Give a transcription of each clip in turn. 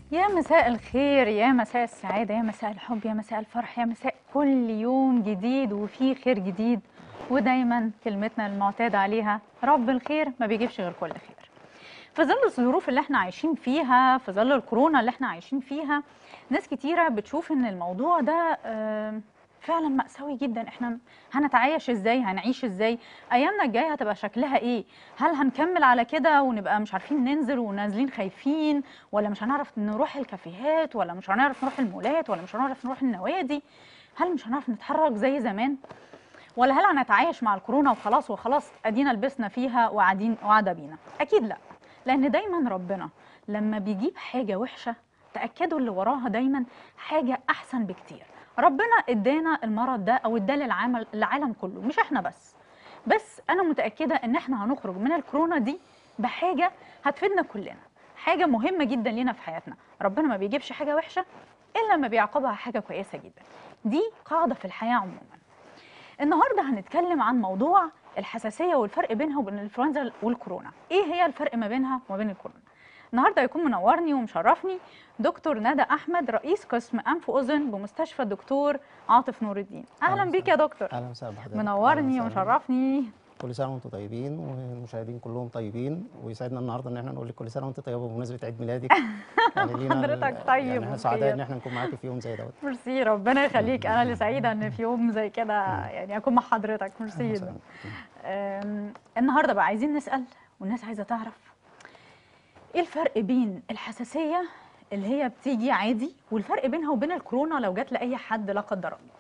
يا مساء الخير يا مساء السعادة يا مساء الحب يا مساء الفرح يا مساء كل يوم جديد وفيه خير جديد ودايما كلمتنا المعتادة عليها رب الخير ما بيجيبش غير كل خير في ظل الظروف اللي احنا عايشين فيها في ظل الكورونا اللي احنا عايشين فيها ناس كتيرة بتشوف ان الموضوع ده آه، فعلا مأساوي جدا احنا هنتعايش ازاي هنعيش ازاي ايامنا الجايه هتبقى شكلها ايه هل هنكمل على كده ونبقى مش عارفين ننزل ونازلين خايفين ولا مش هنعرف نروح الكافيهات ولا مش هنعرف نروح المولات ولا مش هنعرف نروح النوادي هل مش هنعرف نتحرك زي زمان ولا هل هنتعايش مع الكورونا وخلاص وخلاص ادينا لبسنا فيها وقاعدين وقاعده بينا اكيد لا لان دايما ربنا لما بيجيب حاجه وحشه تاكدوا اللي وراها دايما حاجه احسن بكتير ربنا ادانا المرض ده او اداه للعالم العالم كله مش احنا بس بس انا متاكده ان احنا هنخرج من الكورونا دي بحاجه هتفيدنا كلنا حاجه مهمه جدا لينا في حياتنا ربنا ما بيجيبش حاجه وحشه الا لما بيعاقبها حاجه كويسه جدا دي قاعده في الحياه عموما النهارده هنتكلم عن موضوع الحساسيه والفرق بينها وبين الانفلونزا والكورونا ايه هي الفرق ما بينها وما بين الكورونا النهارده هيكون منورني ومشرفني دكتور ندى احمد رئيس قسم انف واذن بمستشفى الدكتور عاطف نور الدين اهلا أهلاً بيك يا دكتور اهلا وسهلا بحضرتك منورني أهلاً وسهلاً. ومشرفني كل سنه وانتم طيبين والمشاهدين كلهم طيبين ويسعدنا النهارده ان احنا نقول لك كل سنه وانت طيبه بمناسبه عيد ميلادك يعني لينا ال- حضرتك طيب يعني احنا سعداء وبخير. ان احنا نكون معاكي في يوم زي دوت ميرسي ربنا يخليك انا اللي سعيده ان في يوم زي كده يعني اكون مع حضرتك ميرسي أهلاً جدا وسهلاً. أم، النهارده بقى عايزين نسال والناس عايزه تعرف ايه الفرق بين الحساسيه اللي هي بتيجي عادي والفرق بينها وبين الكورونا لو جت لاي حد لا قدر الله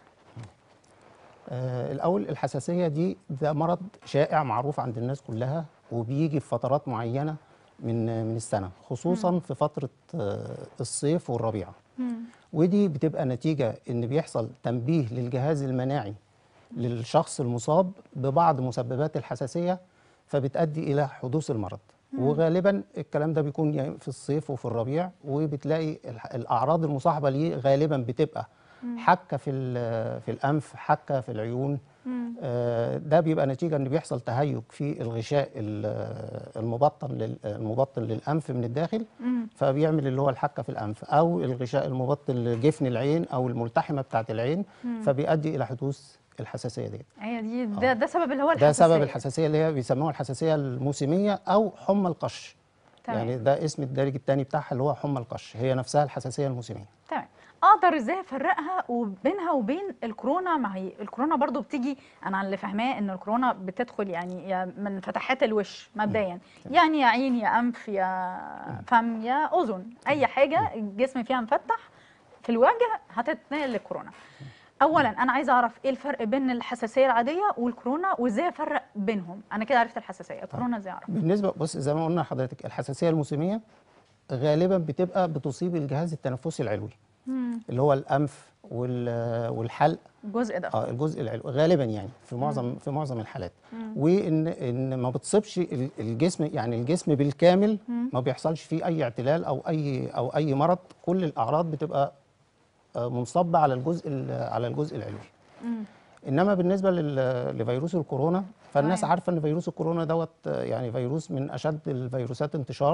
آه الاول الحساسيه دي ده مرض شائع معروف عند الناس كلها وبيجي في فترات معينه من من السنه خصوصا في فتره آه الصيف والربيع ودي بتبقى نتيجه ان بيحصل تنبيه للجهاز المناعي للشخص المصاب ببعض مسببات الحساسيه فبتؤدي الى حدوث المرض وغالبا الكلام ده بيكون يعني في الصيف وفي الربيع وبتلاقي الح- الاعراض المصاحبه ليه غالبا بتبقى حكه في ال- في الانف حكه في العيون آه، ده بيبقى نتيجه ان بيحصل تهيج في الغشاء ال- المبطن لل- المبطن للانف من الداخل فبيعمل اللي هو الحكه في الانف او الغشاء المبطن لجفن العين او الملتحمه بتاعه العين فبيؤدي الى حدوث الحساسيه دي هي دي ده, ده سبب اللي هو ده الحساسيه سبب الحساسيه اللي هي بيسموها الحساسيه الموسميه او حمى القش تمام. يعني ده اسم الدارج الثاني بتاعها اللي هو حمى القش هي نفسها الحساسيه الموسميه تمام اقدر ازاي افرقها وبينها وبين الكورونا ما هي الكورونا برضو بتيجي انا اللي فاهماه ان الكورونا بتدخل يعني يا من فتحات الوش مبدئيا يعني يا عين يا انف يا فم يا اذن اي حاجه الجسم فيها مفتح في الوجه هتتنقل للكورونا اولا انا عايزه اعرف ايه الفرق بين الحساسيه العاديه والكورونا وازاي افرق بينهم انا كده عرفت الحساسيه الكورونا ازاي اعرف بالنسبه بص زي ما قلنا لحضرتك الحساسيه الموسميه غالبا بتبقى بتصيب الجهاز التنفسي العلوي اللي هو الانف وال- والحلق الجزء ده اه الجزء العلوي غالبا يعني في معظم في معظم الحالات وان ان ما بتصيبش ال- الجسم يعني الجسم بالكامل ما بيحصلش فيه اي اعتلال او اي او اي مرض كل الاعراض بتبقى آه، منصبه على الجزء ال- على الجزء العلوي انما بالنسبه لل- لفيروس الكورونا فالناس تمام. عارفه ان فيروس الكورونا دوت آه، يعني فيروس من اشد الفيروسات انتشار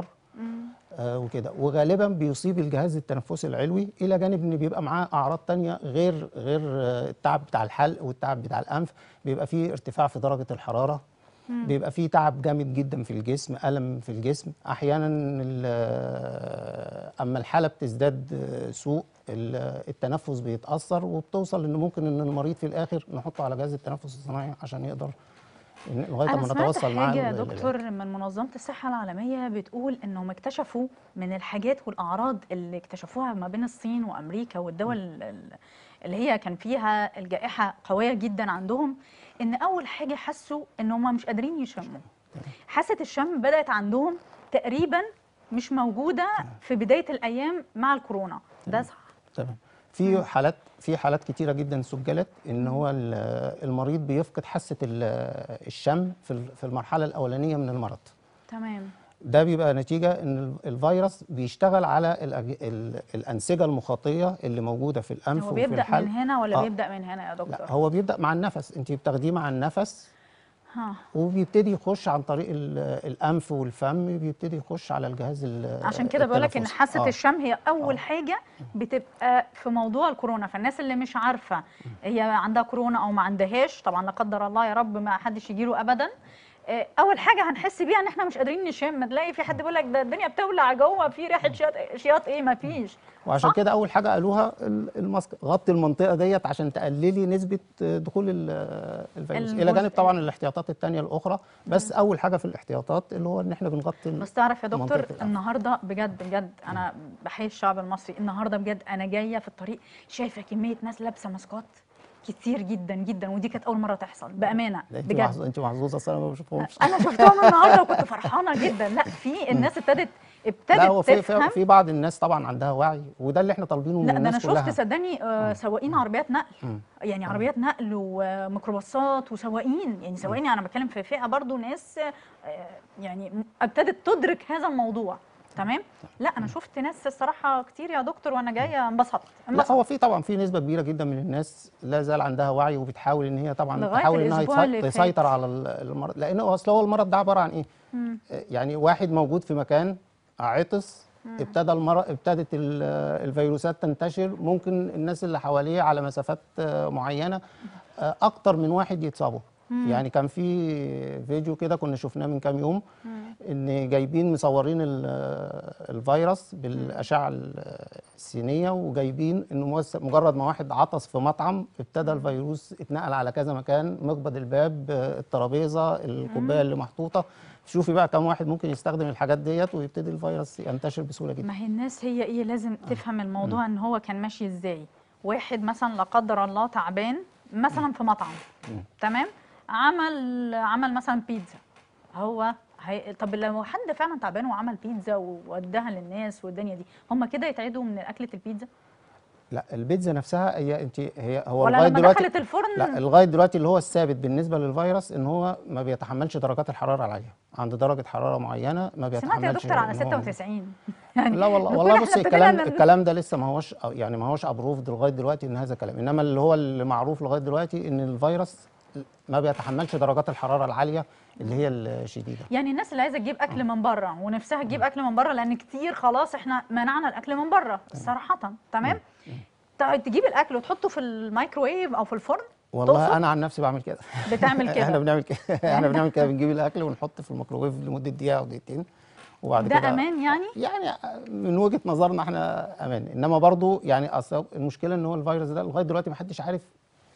آه وكده وغالبا بيصيب الجهاز التنفسي العلوي الى جانب ان بيبقى معاه اعراض تانية غير غير آه، التعب بتاع الحلق والتعب بتاع الانف بيبقى فيه ارتفاع في درجه الحراره بيبقى فيه تعب جامد جدا في الجسم الم في الجسم احيانا ال- آه، اما الحاله بتزداد آه، سوء ال- التنفس بيتاثر وبتوصل ان ممكن ان المريض في الاخر نحطه على جهاز التنفس الصناعي عشان يقدر إن- لغايه انا ما سمعت نتوصل معاه حاجه يا لل- دكتور من منظمه الصحه العالميه بتقول انهم اكتشفوا من الحاجات والاعراض اللي اكتشفوها ما بين الصين وامريكا والدول ال- اللي هي كان فيها الجائحه قويه جدا عندهم ان اول حاجه حسوا ان هم مش قادرين يشموا حاسه الشم بدات عندهم تقريبا مش موجوده في بدايه الايام مع الكورونا ده صح تمام في حالات في حالات كتيره جدا سجلت ان هو ال- المريض بيفقد حاسه ال- الشم في ال- في المرحله الاولانيه من المرض تمام ده بيبقى نتيجه ان ال- الفيروس بيشتغل على الأج- ال- الانسجه المخاطيه اللي موجوده في الانف هو وفي بيبدا الحلق من هنا ولا آه. بيبدا من هنا يا دكتور لا هو بيبدا مع النفس انت بتاخديه مع النفس ها وبيبتدي يخش عن طريق ال- الانف والفم بيبتدي يخش على الجهاز ال- عشان كده بقول لك ان التنفسي. حاسه آه. الشم هي اول آه. حاجه بتبقى في موضوع الكورونا فالناس اللي مش عارفه هي عندها كورونا او ما عندهاش طبعا لا قدر الله يا رب ما حدش يجيله ابدا آه، اول حاجه هنحس بيها ان احنا مش قادرين نشم تلاقي في حد بيقول لك ده الدنيا بتولع جوه في ريحه شياط شياط ايه ما فيش وعشان صح؟ كده اول حاجه قالوها ال- الماسك غطي المنطقه ديت عشان تقللي نسبه دخول ال- الفيروس الى الجزء- جانب طبعا الاحتياطات التانية الاخرى بس اول حاجه في الاحتياطات اللي هو ان احنا بنغطي ال- بس تعرف يا دكتور منطقة الأنف. النهارده بجد بجد انا بحيي الشعب المصري النهارده بجد انا جايه في الطريق شايفه كميه ناس لابسه ماسكات كتير جدا جدا ودي كانت اول مره تحصل بامانه لا، انت بجد محظوظه انت محظوظه اصل انا ما بشوفهمش انا شفتهم النهارده وكنت فرحانه جدا لا في الناس ابتدت ابتدت لا هو في تفهم في, في بعض الناس طبعا عندها وعي وده اللي احنا طالبينه من لا ده انا الناس شفت كلها صدقني آه، سواقين عربيات نقل مم. يعني عربيات نقل وميكروباصات وسواقين يعني سواقين انا بتكلم في فئه برضو ناس آه، يعني م- ابتدت تدرك هذا الموضوع تمام لا انا شفت ناس الصراحه كتير يا دكتور وانا جايه انبسطت لا انبسطت هو في طبعا في نسبه كبيره جدا من الناس لا زال عندها وعي وبتحاول ان هي طبعا لغاية تحاول انها الأسبوع اللي يتسي- فات. تسيطر على ال- المرض لان هو اصل هو المرض ده عباره عن ايه؟ مم. يعني واحد موجود في مكان عطس ابتدى المرض ابتدت ال- الفيروسات تنتشر ممكن الناس اللي حواليه على مسافات آه، معينه آه، اكتر من واحد يتصابوا يعني كان في فيديو كده كنا شفناه من كام يوم ان جايبين مصورين ال- الفيروس بالاشعه السينيه وجايبين انه موس- مجرد ما واحد عطس في مطعم ابتدى الفيروس اتنقل على كذا مكان مقبض الباب آه، الترابيزه الكوبايه اللي محطوطه شوفي بقى كم واحد ممكن يستخدم الحاجات ديت ويبتدي الفيروس ينتشر بسهوله جدا ما هي الناس هي ايه لازم تفهم الموضوع ان هو كان ماشي ازاي واحد مثلا لا قدر الله تعبان مثلا في مطعم تمام عمل عمل مثلا بيتزا هو هي... طب لو حد فعلا تعبان وعمل بيتزا ووداها للناس والدنيا دي هم كده يتعدوا من اكله البيتزا لا البيتزا نفسها هي انت هي هو ولا لغايه لما دلوقتي دخلت الفرن لا لغايه دلوقتي اللي هو الثابت بالنسبه للفيروس ان هو ما بيتحملش درجات الحراره العاليه عند درجه حراره معينه ما بيتحملش سمعت يا دكتور على إن هو- 96 يعني لا والله نكون والله إحنا بصي ابتدينا الكلام ن- الكلام ده لسه ما هوش يعني ما هوش ابروفد لغايه دلوقتي ان هذا كلام انما اللي هو اللي معروف لغايه دلوقتي ان الفيروس ما بيتحملش درجات الحراره العاليه اللي هي الشديده يعني الناس اللي عايزه تجيب اكل من بره ونفسها تجيب اكل من بره لان كتير خلاص احنا منعنا الاكل من بره صراحه تمام طيب تجيب الاكل وتحطه في الميكروويف او في الفرن والله تقصد؟ انا عن نفسي بعمل كده بتعمل احنا كده بنعمل كده احنا بنعمل كده بنجيب الاكل ونحط في الميكروويف لمده دقيقه او دقيقتين وبعد ده كده امان يعني يعني من وجهه نظرنا احنا امان انما برضو يعني اصل المشكله ان هو الفيروس ده لغايه دلوقتي ما حدش عارف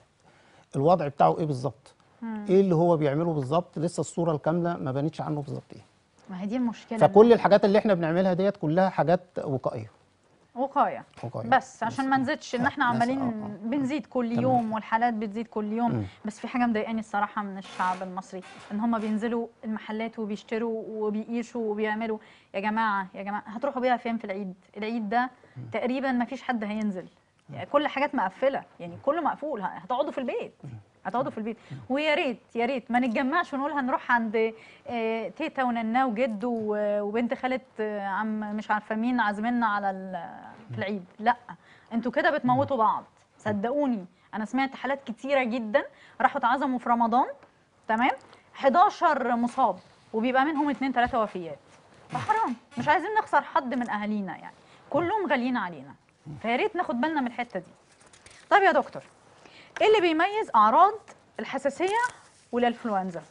الوضع بتاعه ايه بالظبط ايه اللي هو بيعمله بالظبط لسه الصوره الكامله ما بانتش عنه بالظبط ايه ما هي دي المشكله فكل الحاجات اللي احنا بنعملها ديت كلها حاجات وقائيه وقايه وقائيه بس عشان ما نزيدش ان احنا بس، عمالين آه، آه. بنزيد كل تمام. يوم والحالات بتزيد كل يوم مم. بس في حاجه مضايقاني الصراحه من الشعب المصري ان هم بينزلوا المحلات وبيشتروا وبيقيسوا وبيعملوا يا جماعه يا جماعه هتروحوا بيها فين في العيد العيد ده تقريبا ما فيش حد هينزل يعني كل حاجات مقفله يعني كله مقفول هتقعدوا في البيت هتقعدوا في البيت ويا ريت يا ريت ما نتجمعش ونقول هنروح عند آه، تيتا وننا وجد و- وبنت خاله آه، عم مش عارفه مين عازميننا على ال- في العيد لا انتوا كده بتموتوا بعض صدقوني انا سمعت حالات كتيره جدا راحوا اتعزموا في رمضان تمام 11 مصاب وبيبقى منهم اتنين تلاته وفيات فحرام مش عايزين نخسر حد من اهالينا يعني كلهم غاليين علينا فيا ريت ناخد بالنا من الحته دي طيب يا دكتور ايه اللي بيميز اعراض الحساسيه والانفلونزا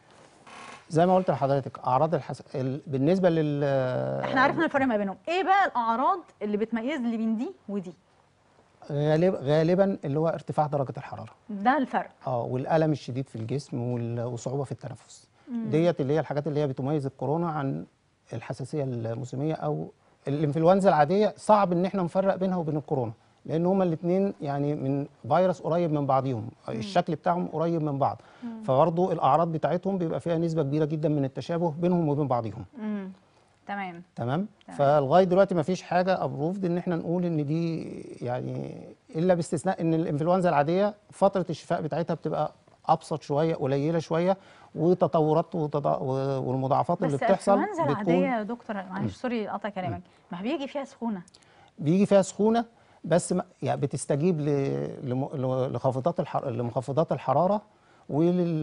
زي ما قلت لحضرتك اعراض الحس... ال... بالنسبه لل احنا عرفنا الفرق ما بينهم ايه بقى الاعراض اللي بتميز لي بين دي ودي غالب... غالبا اللي هو ارتفاع درجه الحراره ده الفرق اه والالم الشديد في الجسم وال- وصعوبه في التنفس ديت اللي هي الحاجات اللي هي بتميز الكورونا عن الحساسيه الموسميه او الانفلونزا العاديه صعب ان احنا نفرق بينها وبين الكورونا لان هما الاثنين يعني من فيروس قريب من بعضهم الشكل بتاعهم قريب من بعض فبرضه الاعراض بتاعتهم بيبقى فيها نسبه كبيره جدا من التشابه بينهم وبين بعضهم امم تمام تمام تمام. فلغايه دلوقتي ما فيش حاجه ابروفد ان احنا نقول ان دي يعني الا باستثناء ان الانفلونزا العاديه فتره الشفاء بتاعتها بتبقى ابسط شويه قليله شويه وتطورات وتضا- و- والمضاعفات اللي بس بتحصل الانفلونزا العاديه بتكون يا دكتور معلش سوري قطع كلامك ما بيجي فيها سخونه بيجي فيها سخونه بس ما يعني بتستجيب ل- لم- ل- لخافضات الحر... لمخفضات الحراره ولل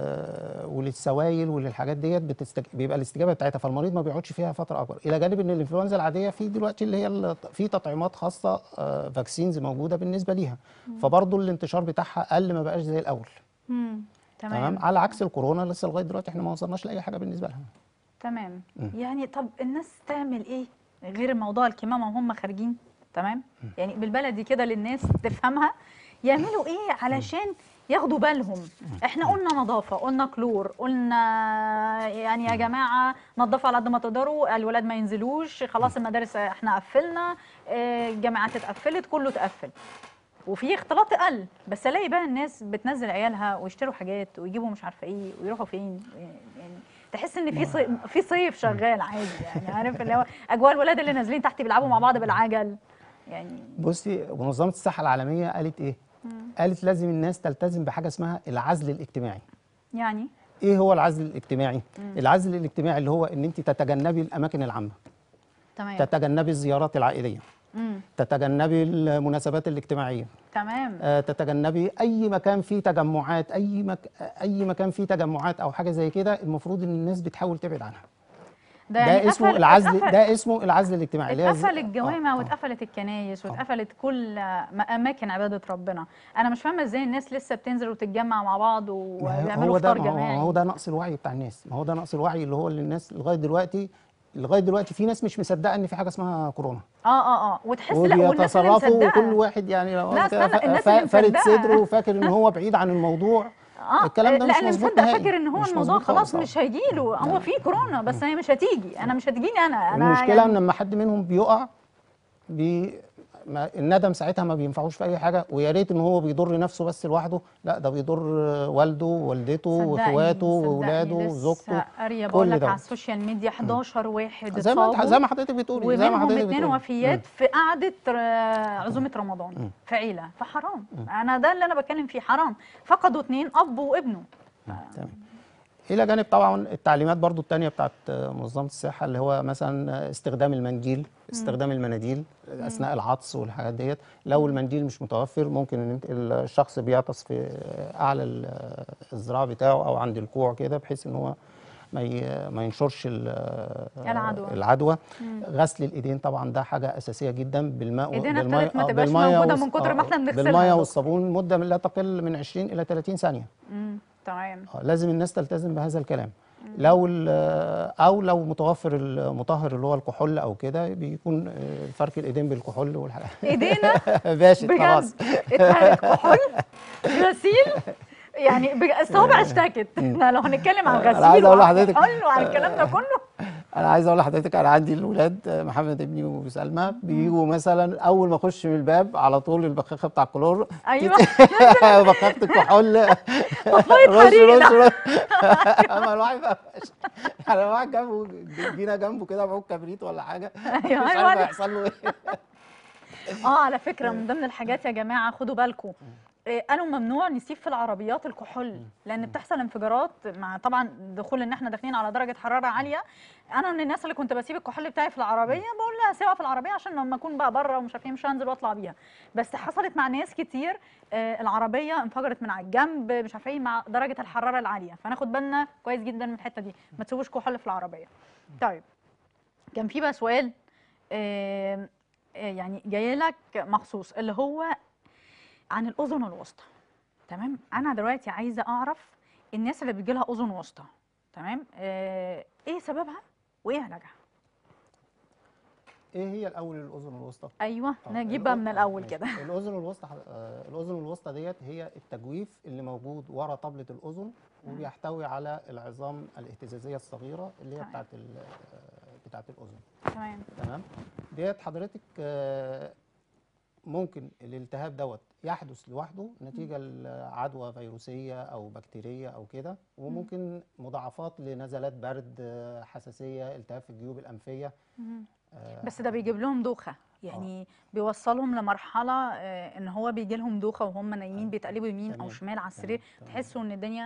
وللسوائل وللحاجات ديت بتستج... بيبقى الاستجابه بتاعتها فالمريض ما بيقعدش فيها فتره اكبر الى جانب ان الانفلونزا العاديه في دلوقتي اللي هي ال- في تطعيمات خاصه فاكسينز موجوده بالنسبه ليها فبرضه الانتشار بتاعها قل ما بقاش زي الاول مم. تمام تمام على عكس الكورونا لسه لغايه دلوقتي احنا ما وصلناش لاي حاجه بالنسبه لها تمام مم. يعني طب الناس تعمل ايه غير موضوع الكمامه وهم خارجين تمام يعني بالبلدي كده للناس تفهمها يعملوا ايه علشان ياخدوا بالهم احنا قلنا نظافه قلنا كلور قلنا يعني يا جماعه نظفوا على قد ما تقدروا الولاد ما ينزلوش خلاص المدارس احنا قفلنا آه، الجامعات اتقفلت كله اتقفل وفي اختلاط قل بس الاقي بقى الناس بتنزل عيالها ويشتروا حاجات ويجيبوا مش عارفه ايه ويروحوا فين يعني تحس ان في صيف في صيف شغال عادي يعني عارف اللي هو اجواء الولاد اللي نازلين تحت بيلعبوا مع بعض بالعجل يعني بصي منظمه الصحه العالميه قالت ايه قالت لازم الناس تلتزم بحاجه اسمها العزل الاجتماعي يعني ايه هو العزل الاجتماعي العزل الاجتماعي اللي هو ان انت تتجنبي الاماكن العامه تمام تتجنبي الزيارات العائليه مم. تتجنبي المناسبات الاجتماعيه تمام آه، تتجنبي اي مكان فيه تجمعات اي مك... اي مكان فيه تجمعات او حاجه زي كده المفروض ان الناس بتحاول تبعد عنها ده, ده يعني اسمه قفل- العزل اتقفل- ده اسمه العزل الاجتماعي اللي هي ز- اتقفل الجوامع آه، آه. واتقفلت الكنايس واتقفلت كل م- اماكن عباده ربنا انا مش فاهمه ازاي الناس لسه بتنزل وتتجمع مع بعض ما هو- ويعملوا هو ده افطار ما هو- جماعي ما هو ده نقص الوعي بتاع الناس ما هو ده نقص الوعي اللي هو اللي الناس لغايه دلوقتي لغايه دلوقتي في ناس مش مصدقه ان في حاجه اسمها كورونا اه اه اه وتحس لا والناس اللي وبيتصرفوا وكل مصدقه واحد يعني لو لا، أنت استنى، فا- الناس فا- اللي فارد مصدقة. صدره وفاكر ان هو بعيد عن الموضوع اه الكلام ده لا مش اللي مظبوط مصدق نهائي. فاكر ان هو مش الموضوع مظبوط خلاص خالص، مش هيجيله هو في كورونا بس هي مش هتيجي انا مش هتجيني انا انا المشكله يعني ان لما حد منهم بيقع بي ما الندم ساعتها ما بينفعوش في اي حاجه ويا ريت ان هو بيضر نفسه بس لوحده لا ده بيضر والده ووالدته صدقني- واخواته صدقني واولاده لسه وزوجته قاريه كل بقول لك ده. على السوشيال ميديا 11 واحد زي ما اتصابوا زي ما حضرتك بتقولي زي ما ومنهم حضرتك اتنين بتقولي وفيات في قعده آه، عزومه رمضان في عيله فحرام انا ده اللي انا بتكلم فيه حرام فقدوا اتنين اب وابنه تمام الى جانب طبعا التعليمات برضو التانية بتاعت منظمه الصحه اللي هو مثلا استخدام المنديل استخدام المناديل اثناء العطس والحاجات ديت لو المنديل مش متوفر ممكن ان انت الشخص بيعطس في اعلى ال- الذراع بتاعه او عند الكوع كده بحيث ان هو ما ي- ما ينشرش ال- العدوى. العدوى غسل الايدين طبعا ده حاجه اساسيه جدا بالماء و- إيدينا بالمية- ابتدت ما آه، تبقاش بالمية موجودة والص- من كتر ما آه، إحنا بنغسلها يا بالميه دكتور. والصابون مده لا تقل من 20 الى 30 ثانيه امم تمام آه، لازم الناس تلتزم بهذا الكلام لو ال- او لو متوفر المطهر اللي هو الكحول او كده بيكون آه، فرك الايدين بالكحول والحاجات ايدينا باشا بجد خلاص اتهرت كحول غسيل يعني بج- الصوابع اشتكت احنا لو هنتكلم عن أنا غسيل عايز أقول وعن لحضرتك- كحول وعن الكلام ده كله انا عايز اقول لحضرتك انا عندي الاولاد آه، محمد ابني وسلمى بيجوا مثلا اول ما اخش من الباب على طول البخاخه بتاع الكلور ايوه بخاخه الكحول طفايه رش حريق رش ده. رش اما الواحد بقى يعني الواحد جنبه جينا جنبه كده معاه كبريت ولا حاجه أيوة، مش أيوة. عارف هيحصل له ايه اه على فكره من ضمن الحاجات يا جماعه خدوا بالكم إيه، قالوا ممنوع نسيب في العربيات الكحول لان بتحصل انفجارات مع طبعا دخول ان احنا داخلين على درجه حراره عاليه انا من الناس اللي كنت بسيب الكحول بتاعي في العربيه بقول لها سيبها في العربيه عشان لما اكون بقى بره ومش عارفين مش هنزل واطلع بيها بس حصلت مع ناس كتير آه، العربيه انفجرت من على الجنب مش عارفه ايه مع درجه الحراره العاليه فناخد بالنا كويس جدا من الحته دي ما تسيبوش كحول في العربيه طيب كان في بقى سؤال آه، آه، يعني جاي لك مخصوص اللي هو عن الاذن الوسطى تمام انا دلوقتي عايزه اعرف الناس اللي بتجي لها اذن وسطى تمام آه ايه سببها وايه علاجها ايه هي الاول الاذن الوسطى ايوه آه، نجيب بقى الأذن- من آه، الاول ماشي. كده الاذن الوسطى آه، الاذن الوسطى ديت هي التجويف اللي موجود ورا طبله الاذن وبيحتوي على العظام الاهتزازيه الصغيره اللي هي تمام. بتاعت ال- آه، بتاعت الاذن تمام تمام ديت حضرتك آه، ممكن الالتهاب دوت يحدث لوحده نتيجه لعدوى فيروسيه او بكتيريه او كده وممكن مضاعفات لنزلات برد آه، حساسيه التهاب في الجيوب الانفيه مم. آه، بس ده بيجيب لهم دوخه يعني بيوصلهم لمرحله آه ان هو بيجي لهم دوخه وهم نايمين بيتقلبوا يمين او تمام، شمال على تمام، السرير تمام. تحسوا ان الدنيا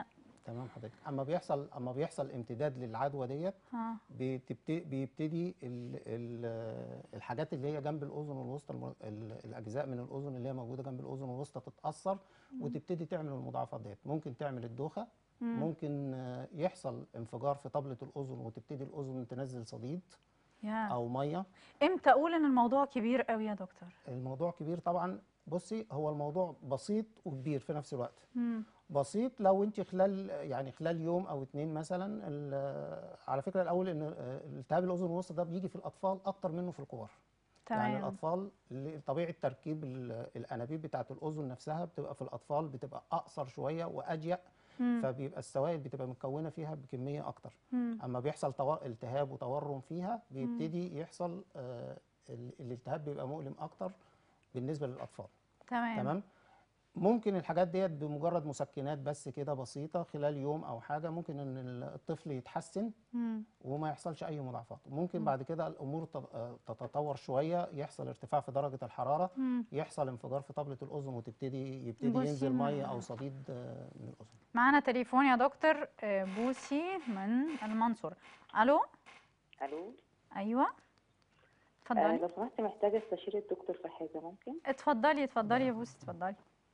تمام حضرتك اما بيحصل اما بيحصل امتداد للعدوى ديت اه بتبتدي بيبتدي ال ال الحاجات اللي هي جنب الاذن الوسطى الم- ال- الاجزاء من الاذن اللي هي موجوده جنب الاذن الوسطى تتاثر وتبتدي تعمل المضاعفات ديت ممكن تعمل الدوخه ممكن آه، يحصل انفجار في طبله الاذن وتبتدي الاذن تنزل صديد يا او ميه امتى اقول ان الموضوع كبير قوي يا دكتور الموضوع كبير طبعا بصي هو الموضوع بسيط وكبير في نفس الوقت مم. بسيط لو انت خلال يعني خلال يوم او اتنين مثلا ال- على فكره الاول ان آه، التهاب الاذن الوسطى ده بيجي في الاطفال اكتر منه في الكبار يعني تمام الاطفال اللي طبيعه تركيب ال- الانابيب بتاعه الاذن نفسها بتبقى في الاطفال بتبقى اقصر شويه واضيق مم. فبيبقى السوائل بتبقى متكونه فيها بكميه اكتر مم. اما بيحصل تو- التهاب وتورم فيها بيبتدي يحصل آه، ال- الالتهاب بيبقى مؤلم اكتر بالنسبه للاطفال تمام تمام ممكن الحاجات ديت بمجرد مسكنات بس كده بسيطه خلال يوم او حاجه ممكن ان الطفل يتحسن مم. وما يحصلش اي مضاعفات ممكن بعد كده الامور تت- آه، تتطور شويه يحصل ارتفاع في درجه الحراره مم. يحصل انفجار في طبله الاذن وتبتدي يبتدي بصي ينزل ما- ميه او صديد آه، من الاذن معانا تليفون يا دكتور آه، بوسي من المنصورة الو الو ايوه آه اتفضلي لو سمحت محتاجه استشير الدكتور في حاجه ممكن اتفضلي اتفضلي يا بوسي اتفضلي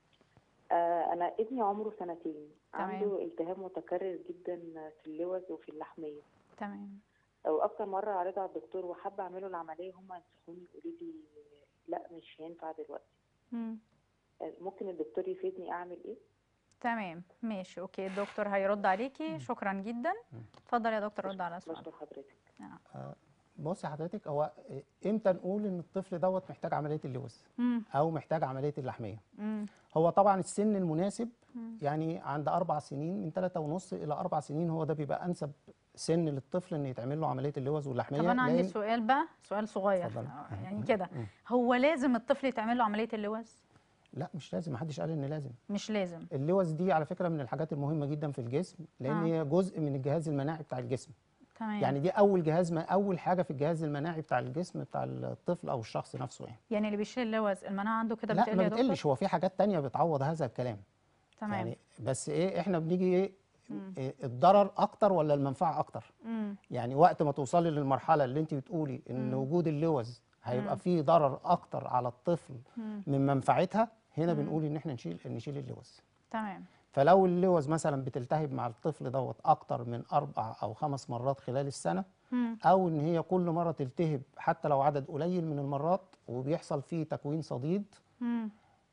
آه انا ابني عمره سنتين تمام. عنده التهاب متكرر جدا في اللوز وفي اللحميه تمام واكتر مره عرض على الدكتور وحابه اعمله العمليه هم ينصحوني يقولوا لي لا مش هينفع دلوقتي مم. آه، ممكن الدكتور يفيدني اعمل ايه تمام ماشي اوكي الدكتور هيرد عليكي شكرا جدا اتفضل يا دكتور رد على السؤال بشكر حضرتك بصي حضرتك هو آه، امتى نقول ان الطفل دوت محتاج عمليه اللوز مم. او محتاج عمليه اللحميه مم. هو طبعا السن المناسب يعني عند اربع سنين من ثلاثة ونص الى اربع سنين هو ده بيبقى انسب سن للطفل ان يتعمل له عمليه اللوز واللحميه طب انا عندي لأن- سؤال بقى سؤال صغير اتفضلي. آه، يعني كده هو لازم الطفل يتعمل له عمليه اللوز لا مش لازم محدش قال ان لازم مش لازم اللوز دي على فكره من الحاجات المهمه جدا في الجسم لان آه. هي جزء من الجهاز المناعي بتاع الجسم تمام يعني دي اول جهاز ما اول حاجه في الجهاز المناعي بتاع الجسم بتاع الطفل او الشخص نفسه يعني يعني اللي بيشيل اللوز المناعه عنده كده لا بتقل ما يا دكتور بتقلش هو في حاجات تانية بتعوض هذا الكلام تمام يعني بس ايه احنا بنيجي ايه إيه الضرر اكتر ولا المنفعه اكتر مم. يعني وقت ما توصلي للمرحله اللي انت بتقولي ان وجود اللوز هيبقى فيه ضرر اكتر على الطفل من منفعتها هنا بنقول ان احنا نشيل نشيل اللوز تمام فلو اللوز مثلا بتلتهب مع الطفل دوت اكتر من اربع او خمس مرات خلال السنه مم. او ان هي كل مره تلتهب حتى لو عدد قليل من المرات وبيحصل فيه تكوين صديد مم.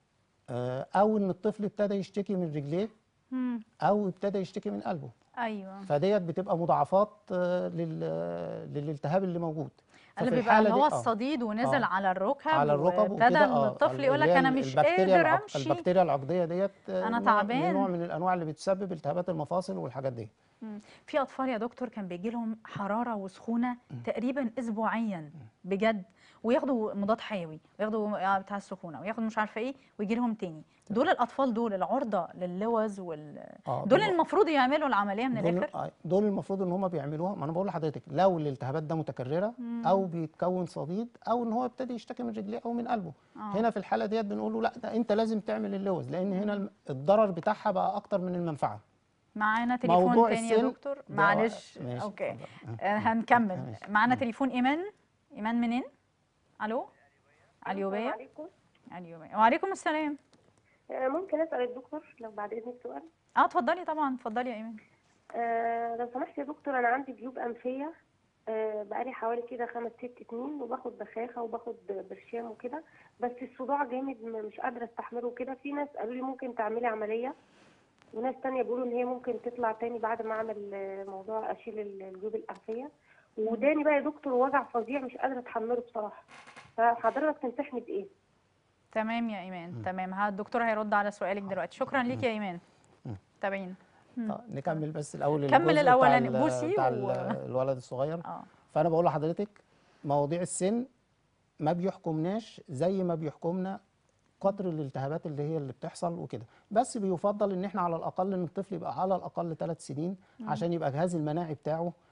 آه، او ان الطفل ابتدى يشتكي من رجليه مم. او ابتدى يشتكي من قلبه ايوه فديت بتبقى مضاعفات آه، لل- للالتهاب اللي موجود اللي ففي بيبقى اللي الحالة هو دي- آه. الصديد ونزل آه. على الركب على الركب وابتدى وكده إن اه الطفل اللي يقول لك هي انا ال- مش البكتيريا قادر العق- امشي البكتيريا العقديه ديت آه، أنا نوع- تعبان. نوع من الانواع اللي بتسبب التهابات المفاصل والحاجات دي مم. في اطفال يا دكتور كان بيجي لهم حراره وسخونه تقريبا اسبوعيا بجد وياخدوا مضاد حيوي وياخدوا بتاع السخونه وياخدوا مش عارفه ايه ويجي لهم تاني دول الاطفال دول العرضه للوز وال اه دول طبعا. المفروض يعملوا العمليه من دول الاخر آه، دول المفروض ان هم بيعملوها ما انا بقول لحضرتك لو الالتهابات ده متكرره او بيتكون صديد او ان هو ابتدي يشتكي من رجليه او من قلبه آه. هنا في الحاله ديت بنقول له لا ده انت لازم تعمل اللوز لان هنا الم- الضرر بتاعها بقى اكتر من المنفعه معانا تليفون موضوع تاني يا السن دكتور ده- معلش ماشي، اوكي اتفضل. آه، هنكمل ماشي. معانا تليفون ايمان ايمان منين الو اليوبيه عليكم اليوبيه وعليكم السلام آه، ممكن اسال الدكتور لو بعد اذنك سؤال اه اتفضلي طبعا اتفضلي يا ايمان آه، لو سمحت يا دكتور انا عندي جيوب انفيه آه، بقالي حوالي كده خمس ست سنين وباخد بخاخه وباخد برشام وكده بس الصداع جامد م- مش قادره استحمله وكده في ناس قالوا لي ممكن تعملي عمليه وناس تانية بيقولوا ان هي ممكن تطلع تاني بعد ما اعمل آه، موضوع اشيل ال- الجيوب الانفيه وداني بقى يا دكتور وجع فظيع مش قادره اتحمله بصراحه فحضرتك تنصحني بايه تمام يا ايمان تمام ها الدكتور هيرد على سؤالك دلوقتي شكرا ليك يا ايمان تابعين آه، نكمل بس الاول كمل الجزء الأولاني، بتاع ال- بوسي بتاع و- ال- الولد الصغير اه فانا بقول لحضرتك مواضيع السن ما بيحكمناش زي ما بيحكمنا قدر الالتهابات اللي هي اللي بتحصل وكده بس بيفضل ان احنا على الاقل ان الطفل يبقى على الاقل ثلاث سنين عشان يبقى الجهاز المناعي بتاعه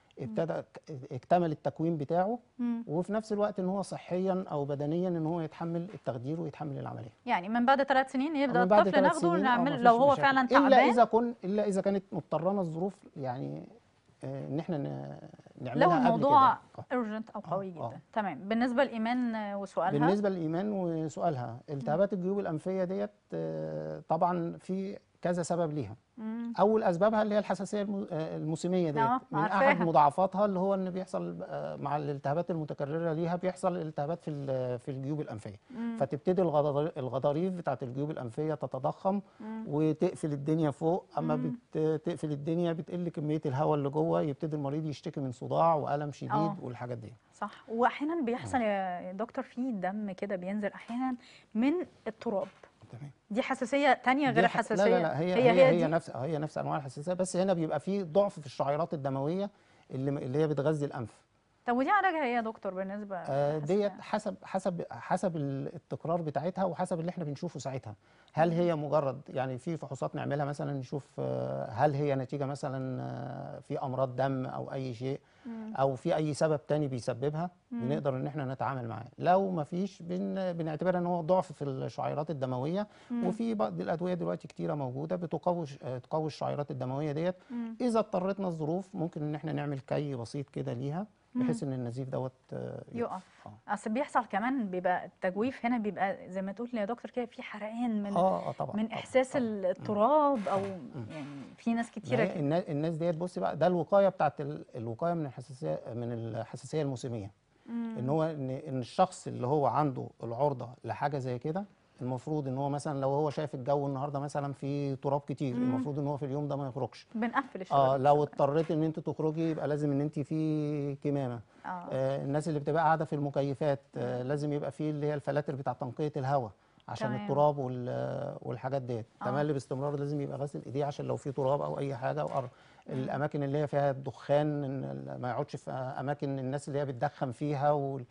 ابتدى ك- اكتمل التكوين بتاعه مم. وفي نفس الوقت ان هو صحيا او بدنيا ان هو يتحمل التخدير ويتحمل العمليه يعني من بعد ثلاث سنين يبدا من بعد الطفل ثلاث ناخده سنين، آه، ونعمل مفيش لو هو مشاكل. فعلا الا تعبان اذا كن الا اذا كانت مضطرنا الظروف يعني آه، ان احنا ن- نعملها لو قبل الموضوع كده. آه. urgent او قوي آه، جدا آه. تمام بالنسبه لايمان آه، وسؤالها بالنسبه للايمان وسؤالها التهابات الجيوب الانفيه ديت آه، طبعا في كذا سبب ليها مم. اول اسبابها اللي هي الحساسيه الم- آه، الموسميه ديت آه، من عارفاها. احد مضاعفاتها اللي هو ان بيحصل آه، مع الالتهابات المتكرره ليها بيحصل التهابات في ال- في الجيوب الانفيه مم. فتبتدي الغضار- الغضاريف بتاعت الجيوب الانفيه تتضخم وتقفل الدنيا فوق اما بتقفل الدنيا بتقل كميه الهواء اللي جوه يبتدي المريض يشتكي من صداع والم شديد آه. والحاجات دي صح واحيانا بيحصل يا دكتور في دم كده بينزل احيانا من التراب تمام دي حساسيه تانية غير دي ح- الحساسيه لا لا لا هي هي, هي, هي, دي نفس هي نفس انواع الحساسيه بس هنا بيبقى في ضعف في الشعيرات الدمويه اللي اللي هي بتغذي الانف طب ودي علاجها ايه يا دكتور بالنسبه آه، للحساسية؟ ديت حسب حسب حسب ال- التكرار بتاعتها وحسب اللي احنا بنشوفه ساعتها هل هي مجرد يعني في فحوصات نعملها مثلا نشوف آه، هل هي نتيجه مثلا آه، في امراض دم او اي شيء او في اي سبب تاني بيسببها بنقدر ان احنا نتعامل معاه لو ما فيش بن بنعتبرها ان هو ضعف في الشعيرات الدمويه وفي بعض الادويه دلوقتي كتيره موجوده بتقوي ش- آه، تقوي الشعيرات الدمويه ديت اذا اضطرتنا الظروف ممكن ان احنا نعمل كي بسيط كده ليها بحيث ان النزيف دوت آه، يقف آه. اصل بيحصل كمان بيبقى التجويف هنا بيبقى زي ما تقول يا دكتور كده في حرقان من اه اه طبعا من طبعاً، احساس طبعاً. التراب او يعني في ناس ما كتيره هي كده النا- الناس ديت بص بقى ده الوقايه بتاعت ال- الوقايه من الحساسيه من الحساسيه الموسميه ان هو ان ان الشخص اللي هو عنده العرضه لحاجه زي كده المفروض ان هو مثلا لو هو شايف الجو النهارده مثلا في تراب كتير المفروض ان هو في اليوم ده ما يخرجش بنقفل الشغل اه لو اضطريت ان انت تخرجي يبقى لازم ان انت في كمامه آه. آه الناس اللي بتبقى قاعده في المكيفات آه لازم يبقى في اللي هي الفلاتر بتاع تنقيه الهواء عشان تمام. التراب وال- والحاجات ديت آه. تملي باستمرار لازم يبقى غسل ايديه عشان لو في تراب او اي حاجه او الاماكن اللي هي فيها الدخان إن ال- ما يقعدش في اماكن الناس اللي هي بتدخن فيها وال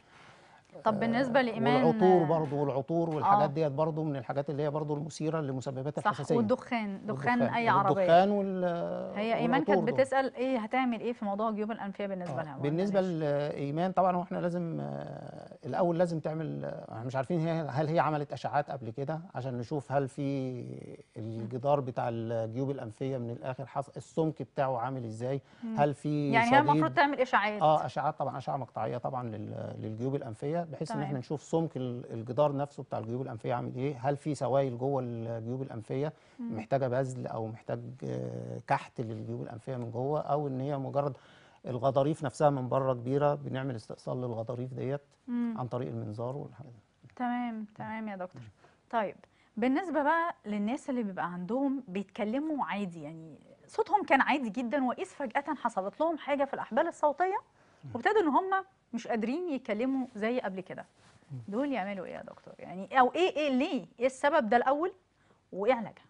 طب بالنسبه لايمان والعطور برضو والعطور والحاجات آه. ديت برضو من الحاجات اللي هي برضو المثيره لمسببات صح الحساسيه والدخان دخان والدخان. اي عربيه والدخان وال هي ايمان كانت والعطور دول. بتسال ايه هتعمل ايه في موضوع الجيوب الانفيه بالنسبه آه، لها بالنسبه معلش. لايمان طبعا هو احنا لازم آه، الاول لازم تعمل آه، احنا مش عارفين هي هل هي عملت اشعاعات قبل كده عشان نشوف هل في الجدار بتاع الجيوب الانفيه من الاخر حص... السمك بتاعه عامل ازاي هل في يعني هي صديد المفروض تعمل اشاعات اه اشعاعات طبعا اشعه مقطعيه طبعا لل- للجيوب الانفيه بحيث ان تمام. احنا نشوف سمك ال- الجدار نفسه بتاع الجيوب الانفيه عامل ايه هل في سوائل جوه الجيوب الانفيه محتاجه بذل او محتاج آه، كحت للجيوب الانفيه من جوه او ان هي مجرد الغضاريف نفسها من بره كبيره بنعمل استئصال للغضاريف ديت عن طريق المنظار والحاجات دي. تمام تمام يا دكتور طيب بالنسبه بقى للناس اللي بيبقى عندهم بيتكلموا عادي يعني صوتهم كان عادي جدا واذ فجاه حصلت لهم حاجه في الاحبال الصوتيه وابتدوا ان هم مش قادرين يتكلموا زي قبل كده دول يعملوا ايه يا دكتور يعني او ايه ايه ليه ايه السبب ده الاول وايه علاجها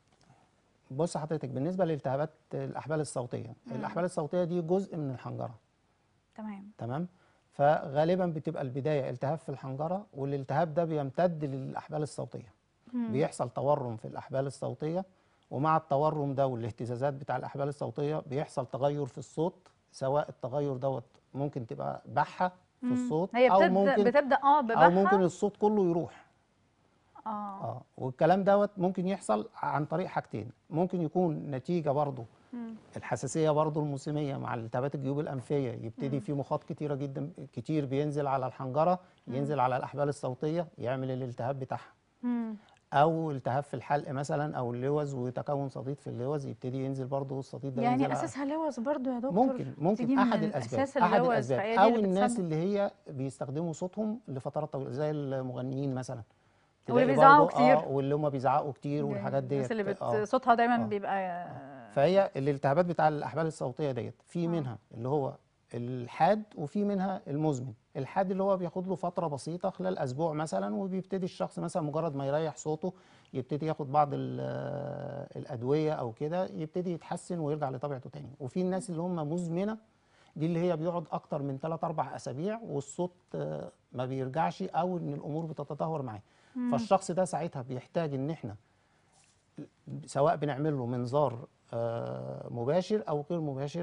بص حضرتك بالنسبه لالتهابات الاحبال الصوتيه الاحبال الصوتيه دي جزء من الحنجره تمام تمام فغالبا بتبقى البدايه التهاب في الحنجره والالتهاب ده بيمتد للاحبال الصوتيه بيحصل تورم في الاحبال الصوتيه ومع التورم ده والاهتزازات بتاع الاحبال الصوتيه بيحصل تغير في الصوت سواء التغير دوت ممكن تبقى بحه في الصوت هي او بتبدا ممكن بتبدا اه او ببحه ممكن الصوت كله يروح اه اه والكلام دوت ممكن يحصل عن طريق حاجتين ممكن يكون نتيجه برضو الحساسيه برضو الموسميه مع التهابات الجيوب الانفيه يبتدي في مخاط كتيره جدا كتير بينزل على الحنجره ينزل على الاحبال الصوتيه يعمل الالتهاب بتاعها مم. او التهاب في الحلق مثلا او اللوز وتكون صديد في اللوز يبتدي ينزل برضو الصديد ده يعني ينزل على- اساسها لوز برضو يا دكتور ممكن تيجي ممكن من احد الاسباب أساس احد اللوز، الاسباب فهي دي او اللي الناس بتسبب. اللي هي بيستخدموا صوتهم لفترات طويله زي المغنيين مثلا واللي تلاقي بيزعقوا برضو- كتير. اه واللي هم بيزعقوا كتير والحاجات ديت الناس اللي بت... آه. صوتها دايما آه. بيبقى فهي الالتهابات بتاع الاحبال الصوتيه ديت في منها اللي هو الحاد وفي منها المزمن الحاد اللي هو بياخد له فتره بسيطه خلال اسبوع مثلا وبيبتدي الشخص مثلا مجرد ما يريح صوته يبتدي ياخد بعض ال- الادويه او كده يبتدي يتحسن ويرجع لطبيعته تاني وفي الناس اللي هم مزمنه دي اللي هي بيقعد اكتر من 3 4 اسابيع والصوت آه، ما بيرجعش او ان الامور بتتدهور معاه فالشخص ده ساعتها بيحتاج ان احنا سواء بنعمل له منظار آه، مباشر او غير مباشر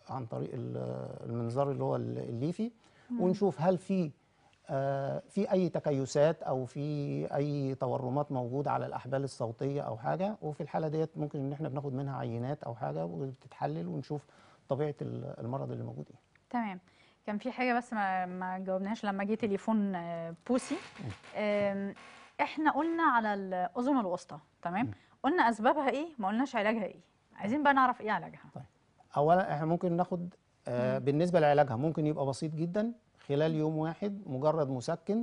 عن طريق ال- المنظار اللي هو ال- الليفي ونشوف هل في آه، في اي تكيسات او في اي تورمات موجوده على الاحبال الصوتيه او حاجه وفي الحاله ديت ممكن ان احنا بناخد منها عينات او حاجه وبتتحلل ونشوف طبيعه ال- المرض اللي موجود ايه تمام كان في حاجه بس ما ما جاوبناش لما جه تليفون آه، بوسي آم، احنا قلنا على الاذن الوسطى تمام قلنا اسبابها ايه ما قلناش علاجها ايه عايزين بقى نعرف ايه علاجها اولا احنا ممكن ناخد آه بالنسبه لعلاجها ممكن يبقى بسيط جدا خلال يوم واحد مجرد مسكن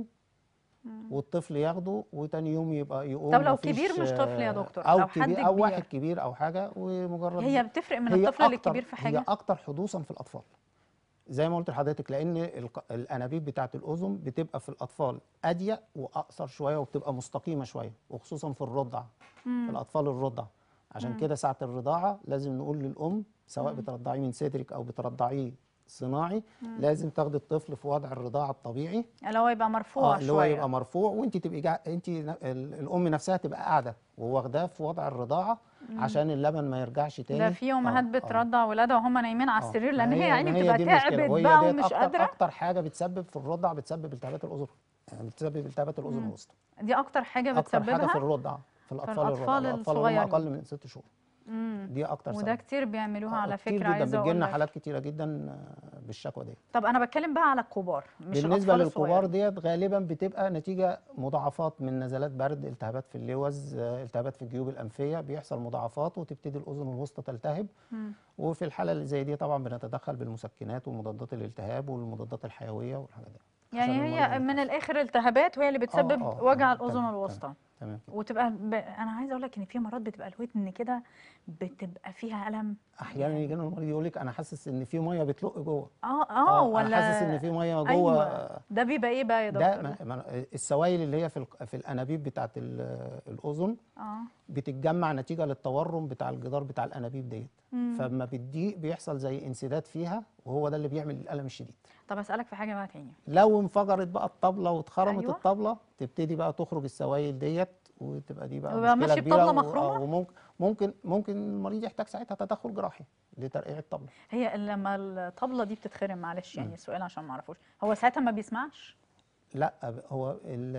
والطفل ياخده وتاني يوم يبقى يقوم طب لو مفيش، كبير مش طفل يا آه، دكتور، او لو حد كبير او كبير. واحد كبير او حاجه ومجرد هي بتفرق من هي الطفل أكتر للكبير في حاجه هي اكتر حدوثا في الاطفال زي ما قلت لحضرتك لان الق- الانابيب بتاعه الاذن بتبقى في الاطفال اضيق واقصر شويه وبتبقى مستقيمه شويه وخصوصا في الرضع في الاطفال الرضع عشان كده ساعه الرضاعه لازم نقول للام سواء بترضعيه من صدرك او بترضعيه صناعي لازم تاخدي الطفل في وضع الرضاعه الطبيعي اللي هو يبقى مرفوع اه اللي هو شويه يبقى مرفوع وانت تبقي جا... انت ن- ال- الام نفسها تبقى قاعده وواخداه في وضع الرضاعه عشان اللبن ما يرجعش تاني ده في امهات آه، آه. بترضع ولادها وهم نايمين على آه. السرير ما لان هي يعني ما بتبقى دي المشكلة، تعبت وهي بقى ديت ومش أكتر قادره اكتر حاجه بتسبب في الرضع بتسبب التهابات الاذن يعني بتسبب التهابات الاذن الوسطى دي اكتر حاجه اكتر حاجه في بتسببها الرضع في الاطفال الأطفال الرضع الاطفال اللي هم الصغيرين. اقل من ست شهور مم. دي اكتر وده سبب. كتير بيعملوها آه، على كتير فكره جدا عايزه بتجي اقول لنا لك حالات كتيره جدا آه، بالشكوى دي طب انا بتكلم بقى على الكبار مش بالنسبه الأطفال للكبار الصغيرين. ديت غالبا بتبقى نتيجه مضاعفات من نزلات برد التهابات في اللوز آه، التهابات في الجيوب الانفيه بيحصل مضاعفات وتبتدي الاذن الوسطى تلتهب مم. وفي الحاله اللي زي دي طبعا بنتدخل بالمسكنات ومضادات الالتهاب والمضادات الحيويه والحاجات دي عشان يعني المريض هي ما من يتعبش. الاخر التهابات وهي اللي بتسبب آه، وجع آه، الاذن تمام، الوسطى تمام كده. وتبقى ب... انا عايزه اقول لك ان في مرات بتبقى الودن كده بتبقى فيها الم احيانا يجي لنا المريض يقول لك انا حاسس ان في ميه بتلق جوه اه اه ولا انا حاسس ان في ميه جوه ايوه ده بيبقى ايه بقى يا ده دكتور ما- ما- السوائل اللي هي في الق- في الانابيب بتاعت ال- الاذن اه بتتجمع نتيجه للتورم بتاع الجدار بتاع الانابيب ديت فلما بتضيق بيحصل زي انسداد فيها وهو ده اللي بيعمل الالم الشديد طب اسالك في حاجه بقى تاني لو انفجرت بقى الطبله واتخرمت أيوة. الطبله تبتدي بقى تخرج السوائل ديت وتبقى دي بقى ويبقى مشكله ماشي كبيره بطبلة و- مخرومة؟ آه، وممكن ممكن ممكن المريض يحتاج ساعتها تدخل جراحي لترقيع الطبله هي لما الطبله دي بتتخرم معلش يعني السؤال عشان ما اعرفوش هو ساعتها ما بيسمعش لا هو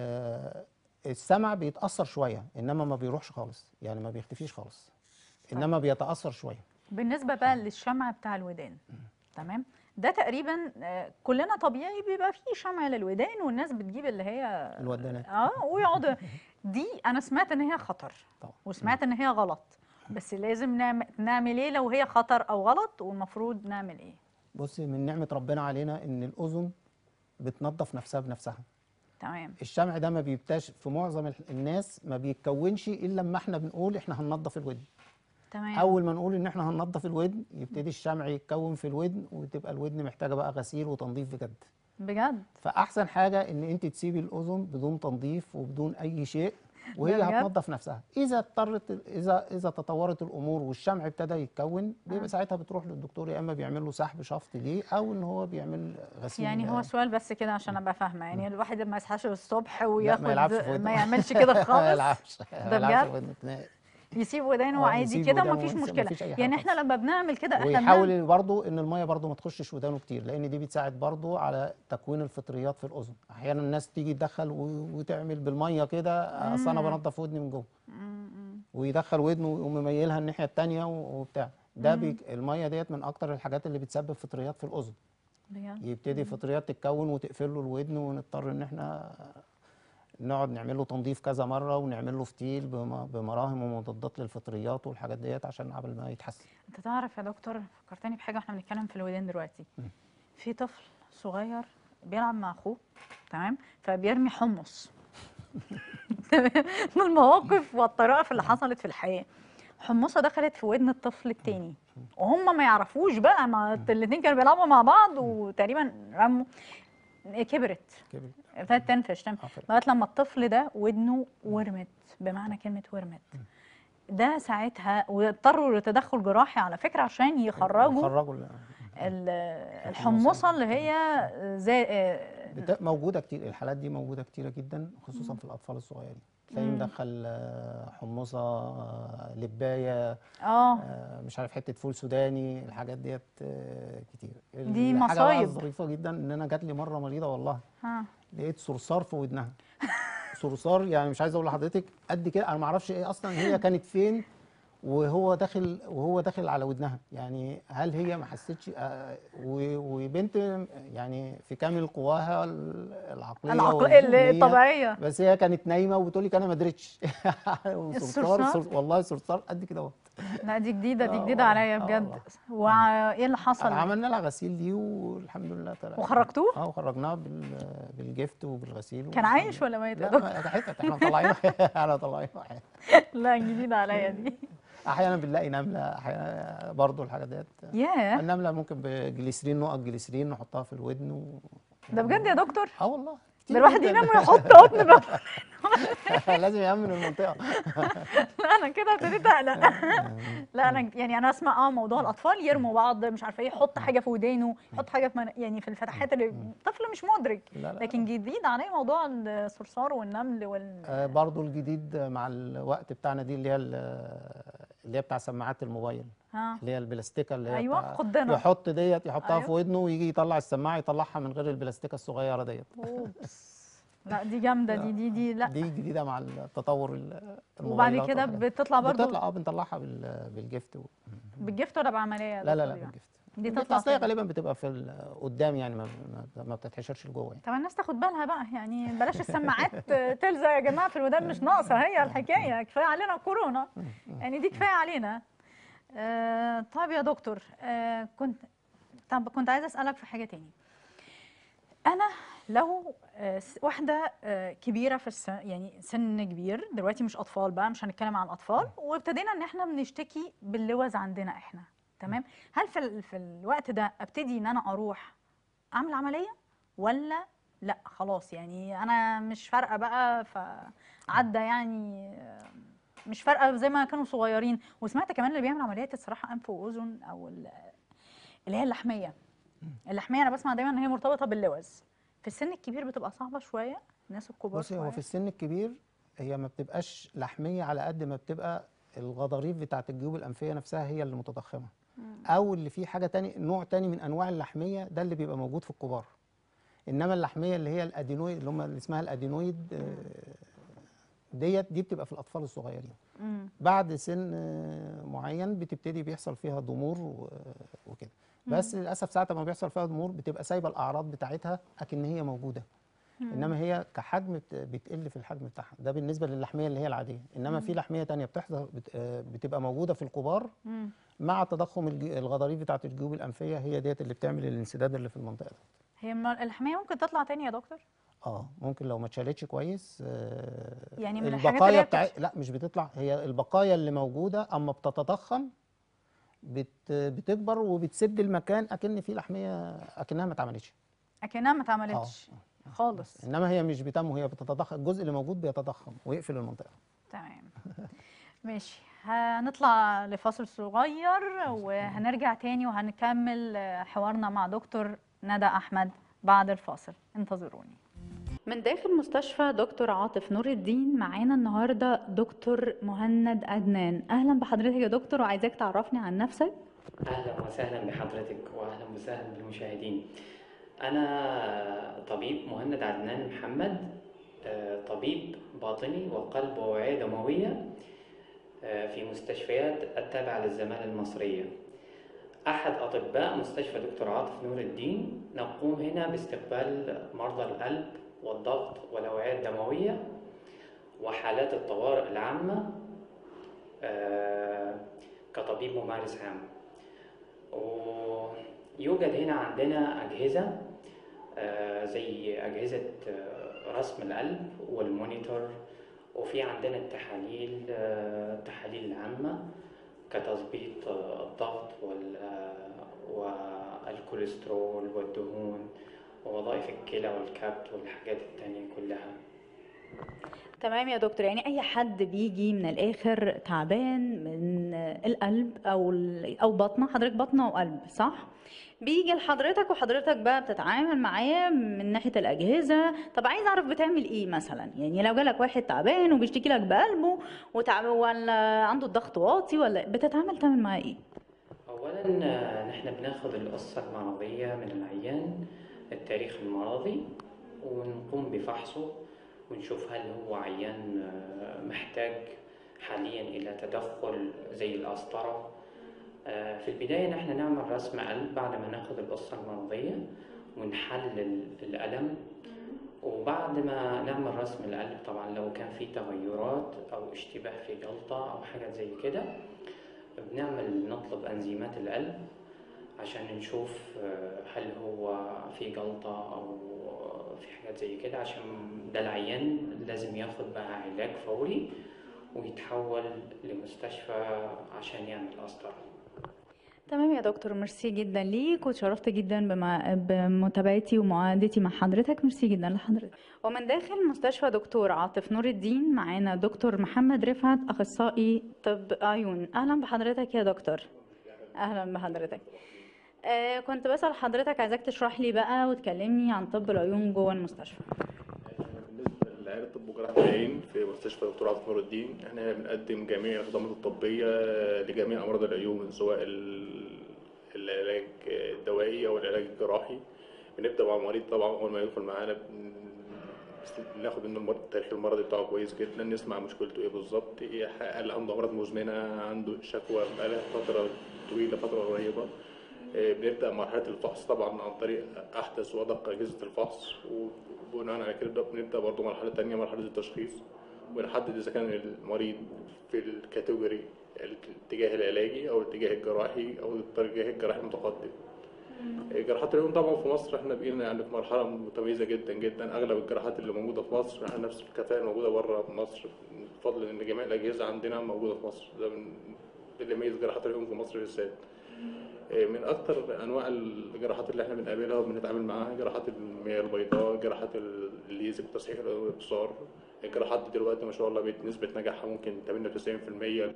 ال- السمع بيتاثر شويه انما ما بيروحش خالص يعني ما بيختفيش خالص انما بيتاثر شويه بالنسبه بقى للشمع بتاع الودان تمام ده تقريبا آه، كلنا طبيعي بيبقى فيه شمع للودان والناس بتجيب اللي هي الودانات اه ويقعدوا دي انا سمعت ان هي خطر طبعا وسمعت ان هي غلط بس لازم نعمل, نعمل ايه لو هي خطر او غلط والمفروض نعمل ايه بصي من نعمه ربنا علينا ان الاذن بتنظف نفسها بنفسها تمام الشمع ده ما بيبتاش في معظم ال- الناس ما بيتكونش الا لما احنا بنقول احنا هننظف الودن تمام اول ما نقول ان احنا هننظف الودن يبتدي الشمع يتكون في الودن وتبقى الودن محتاجه بقى غسيل وتنظيف بجد بجد فاحسن حاجه ان انت تسيبي الاذن بدون تنظيف وبدون اي شيء وهي بجد؟ هتنظف نفسها اذا اضطرت اذا اذا تطورت الامور والشمع ابتدى يتكون بيبقى ساعتها بتروح للدكتور يا اما بيعمل له سحب شفط ليه او ان هو بيعمل غسيل يعني هو سؤال بس كده عشان ابقى فاهمه يعني الواحد ما يصحاش الصبح وياخد ما يلعبش في ودنه. ما يعملش كده ما خالص يلعبش ما ده يلعبش بجد؟ في ودنه نهائي. يسيب ودانه آه، عادي يسيب كده ودانه ومفيش ويسيب- مشكله مفيش أي حاجة يعني احنا خالص. لما بنعمل كده احنا بنعمل ويحاول برضو ان الميه برضو ما تخشش ودانه كتير لان دي بتساعد برضو على تكوين الفطريات في الاذن احيانا الناس تيجي تدخل و- وتعمل بالميه كده اصل انا بنضف ودني من جوه ويدخل ودنه ويقوم مميلها الناحيه الثانيه وبتاع ده بيك الميه ديت من اكتر الحاجات اللي بتسبب فطريات في الاذن بجد يبتدي فطريات تتكون وتقفل له الودن ونضطر ان احنا نقعد نعمل له تنظيف كذا مره ونعمل له فتيل بم- بمراهم ومضادات للفطريات والحاجات ديت عشان قبل ما يتحسن انت تعرف يا دكتور فكرتني بحاجه واحنا بنتكلم في الودان دلوقتي في طفل صغير بيلعب مع اخوه تمام فبيرمي حمص تمام من المواقف والطرائف اللي حصلت في الحياه حمصه دخلت في ودن الطفل التاني وهم ما يعرفوش بقى ما الاتنين كانوا بيلعبوا مع بعض وتقريبا رموا كبرت كده ابتدت تنفش تنفش آه، لغايه لما الطفل ده ودنه ورمت بمعنى كلمه ورمت ده ساعتها واضطروا لتدخل جراحي على فكره عشان يخرجوا خرجوا ال- ال- الحمصه اللي هي زي آه، بت- موجوده كتير الحالات دي موجوده كتيره جدا خصوصا في الاطفال الصغيرين تلاقيه مم. مدخل آه، حمصه آه، لبايه اه آه، مش عارف حته فول سوداني الحاجات ديت آه، كتير دي الحاجه بقى مصايب. الظريفه جدا ان انا جات لي مره مريضه والله ها لقيت صرصار في ودنها صرصار يعني مش عايز اقول لحضرتك قد كده انا ما اعرفش ايه اصلا هي كانت فين وهو داخل وهو داخل على ودنها يعني هل هي ما حسيتش آه، و- وبنت يعني في كامل قواها ال- العقليه العقل والذهنية، الطبيعيه بس هي كانت نايمه وبتقول لك انا ما دريتش وصرصار الصرصار؟ صرصار- والله صرصار قد كده اهو لا دي جديده دي آه جديده والله، عليا آه بجد والله. وايه اللي حصل عملنا لها غسيل دي والحمد لله طلع وخرجتوه اه وخرجناها بال- بالجفت وبالغسيل كان والحمد عايش لله. ولا ميت يا لا دكتور؟ ما- حتت احنا مطلعينه احنا مطلعينه لا جديده عليا دي احيانا بنلاقي نمله احيانا برضه الحاجات ديت ياه النمله ممكن بجليسرين نقط جليسرين نحطها في الودن و... ده بجد يا دكتور اه والله ده كتير الواحد جداً. ينام ويحط قطن بقى لازم يأمن المنطقه لا انا كده ابتديت اقلق لا انا يعني انا اسمع اه موضوع الاطفال يرموا بعض مش عارفه ايه يحط حاجه في ودانه يحط حاجه في من... يعني في الفتحات اللي الطفل مش مدرك لا لا لكن جديد عليه موضوع الصرصار والنمل وال آه برضه الجديد مع الوقت بتاعنا دي اللي هي ال- اللي هي بتاع سماعات الموبايل ها اللي هي البلاستيكه اللي هي ايوه بتاع- خدنا يحط ديت يحطها أيوة. في ودنه ويجي يطلع السماعه يطلعها من غير البلاستيكه الصغيره ديت أوبس. لا دي جامده دي دي دي لا دي جديده مع التطور ال- وبعد الموبايلات كده والحاجات. بتطلع برضو بتطلع اه بنطلعها بال- بالجفت و... بالجفت ولا بعمليه يا لا لا دكتور لا يعني؟ بالجفت دي الجفت تطلع اصل هي كده. غالبا بتبقى في ال- قدام يعني ما, ما- ما بتتحشرش لجوه يعني طب الناس تاخد بالها بقى يعني بلاش السماعات تلزق يا جماعه في الودان مش ناقصه هي الحكايه كفايه علينا كورونا يعني دي كفايه علينا آه طيب يا دكتور آه كنت طب كنت عايزه اسالك في حاجه تاني انا لو آه، س- واحده آه، كبيره في السن يعني سن كبير دلوقتي مش اطفال بقى مش هنتكلم عن الاطفال وابتدينا ان احنا بنشتكي باللوز عندنا احنا تمام هل في ال- في الوقت ده ابتدي ان انا اروح اعمل عمليه ولا لا خلاص يعني انا مش فارقه بقى فعدى يعني آه، مش فارقه زي ما كانوا صغيرين وسمعت كمان اللي بيعمل عمليات الصراحه انف واذن او ال- اللي هي اللحميه اللحميه انا بسمع دايما ان هي مرتبطه باللوز في السن الكبير بتبقى صعبه شويه الناس الكبار بصي هو شويه في السن الكبير هي ما بتبقاش لحميه على قد ما بتبقى الغضاريف بتاعه الجيوب الانفيه نفسها هي اللي متضخمه او اللي فيه حاجه تاني نوع تاني من انواع اللحميه ده اللي بيبقى موجود في الكبار انما اللحميه اللي هي الادينويد اللي هم اللي اسمها الادينويد آه، ديت دي بتبقى في الاطفال الصغيرين مم. بعد سن آه، معين بتبتدي بيحصل فيها ضمور و- وكده بس للاسف ساعه ما بيحصل فيها ضمور بتبقى سايبه الاعراض بتاعتها اكن هي موجوده انما هي كحجم بت- بتقل في الحجم بتاعها ده بالنسبه للحميه اللي هي العاديه انما في لحميه تانية بتحصل بت- آه، بتبقى موجوده في الكبار مم. مع تضخم الج- الغضاريف بتاعه الجيوب الانفيه هي ديت اللي بتعمل الانسداد اللي في المنطقه دي هي م- اللحميه ممكن تطلع تاني يا دكتور اه ممكن لو ما اتشالتش كويس آه، يعني من الحاجات اللي البقايا هي بتاع بتتش- لا مش بتطلع هي البقايا اللي موجوده اما بتتضخم بت... بتكبر وبتسد المكان اكن في لحميه اكنها ما اتعملتش اكنها ما اتعملتش خالص انما هي مش بتنمو هي بتتضخم الجزء اللي موجود بيتضخم ويقفل المنطقه تمام ماشي هنطلع لفاصل صغير وهنرجع تاني وهنكمل آه، حوارنا مع دكتور ندى احمد بعد الفاصل انتظروني من داخل مستشفى دكتور عاطف نور الدين معانا النهارده دكتور مهند عدنان اهلا بحضرتك يا دكتور وعايزاك تعرفني عن نفسك أهلا وسهلا بحضرتك وأهلا وسهلا بالمشاهدين أنا طبيب مهند عدنان محمد آه، طبيب باطني وقلب وأوعية دموية آه، في مستشفيات التابعة للزمالة المصرية أحد أطباء مستشفى دكتور عاطف نور الدين نقوم هنا باستقبال مرضى القلب والضغط والأوعية الدموية وحالات الطوارئ العامة آه، كطبيب ممارس عام ويوجد هنا عندنا أجهزة آه، زي أجهزة آه، رسم القلب والمونيتور وفي عندنا التحاليل آه، التحاليل العامة كتظبيط آه، الضغط وال- آه، والكوليسترول والدهون ووظائف الكلى والكبد والحاجات التانية كلها تمام يا دكتور يعني اي حد بيجي من الاخر تعبان من القلب او ال- او بطنه حضرتك بطنه وقلب صح بيجي لحضرتك وحضرتك بقى بتتعامل معاه من ناحيه الاجهزه طب عايز اعرف بتعمل ايه مثلا يعني لو جالك واحد تعبان وبيشتكي لك بقلبه وتعب ولا عنده الضغط واطي ولا بتتعامل تعمل معاه ايه أولا آه، نحن بناخد القصة المرضية من العيان التاريخ المرضي ونقوم بفحصه ونشوف هل هو عيان آه، محتاج حاليا إلى تدخل زي القسطرة آه، في البداية نحن نعمل رسم قلب بعد ما ناخد القصة المرضية ونحلل الألم وبعد ما نعمل رسم القلب طبعا لو كان في تغيرات أو اشتباه في جلطة أو حاجة زي كده بنعمل نطلب انزيمات القلب عشان نشوف آه، هل هو في جلطة أو في حاجات زي كده عشان ده العيان لازم ياخد بقى علاج فوري ويتحول لمستشفى عشان يعمل قسطرة تمام يا دكتور ميرسي جدا ليك وتشرفت جدا بمع... بمتابعتي ومعاهدتي مع حضرتك ميرسي جدا لحضرتك ومن داخل مستشفى دكتور عاطف نور الدين معانا دكتور محمد رفعت اخصائي طب عيون اهلا بحضرتك يا دكتور اهلا بحضرتك آه كنت بسأل حضرتك عايزاك تشرح لي بقى وتكلمني عن طب العيون جوه المستشفى بالنسبة لعيادة طب وجراحة العين في مستشفى دكتور عاطف نور الدين احنا هنا بنقدم جميع الخدمات الطبية لجميع أمراض العيون سواء ال- العلاج الدوائي أو العلاج الجراحي بنبدأ مع المريض طبعا أول ما يدخل معانا بن- بناخد منه المر- التاريخ المرضي بتاعه كويس جدا نسمع مشكلته ايه بالظبط ايه ح- هل عنده أمراض مزمنة عنده شكوى بقالها فترة طويلة فترة قريبة آه، بنبدأ مرحلة الفحص طبعا عن طريق أحدث وأدق أجهزة الفحص وبناء على كده بنبدأ برضه مرحلة تانية مرحلة التشخيص ونحدد إذا كان المريض في الكاتيجوري الاتجاه العلاجي أو الاتجاه الجراحي أو الاتجاه الجراحي المتقدم. آه، جراحات العيون طبعا في مصر احنا بقينا يعني في مرحلة متميزة جدا جدا أغلب الجراحات اللي موجودة في مصر احنا نفس الكفاءة الموجودة بره مصر بفضل إن جميع الأجهزة عندنا موجودة في مصر ده من اللي يميز جراحات العيون في مصر بالذات. من اكتر انواع الجراحات اللي احنا بنقابلها وبنتعامل معاها جراحات المياه البيضاء جراحات الليزك تصحيح الابصار الجراحات دي دلوقتي ما شاء الله بقت نسبة نجاحها ممكن 98% ل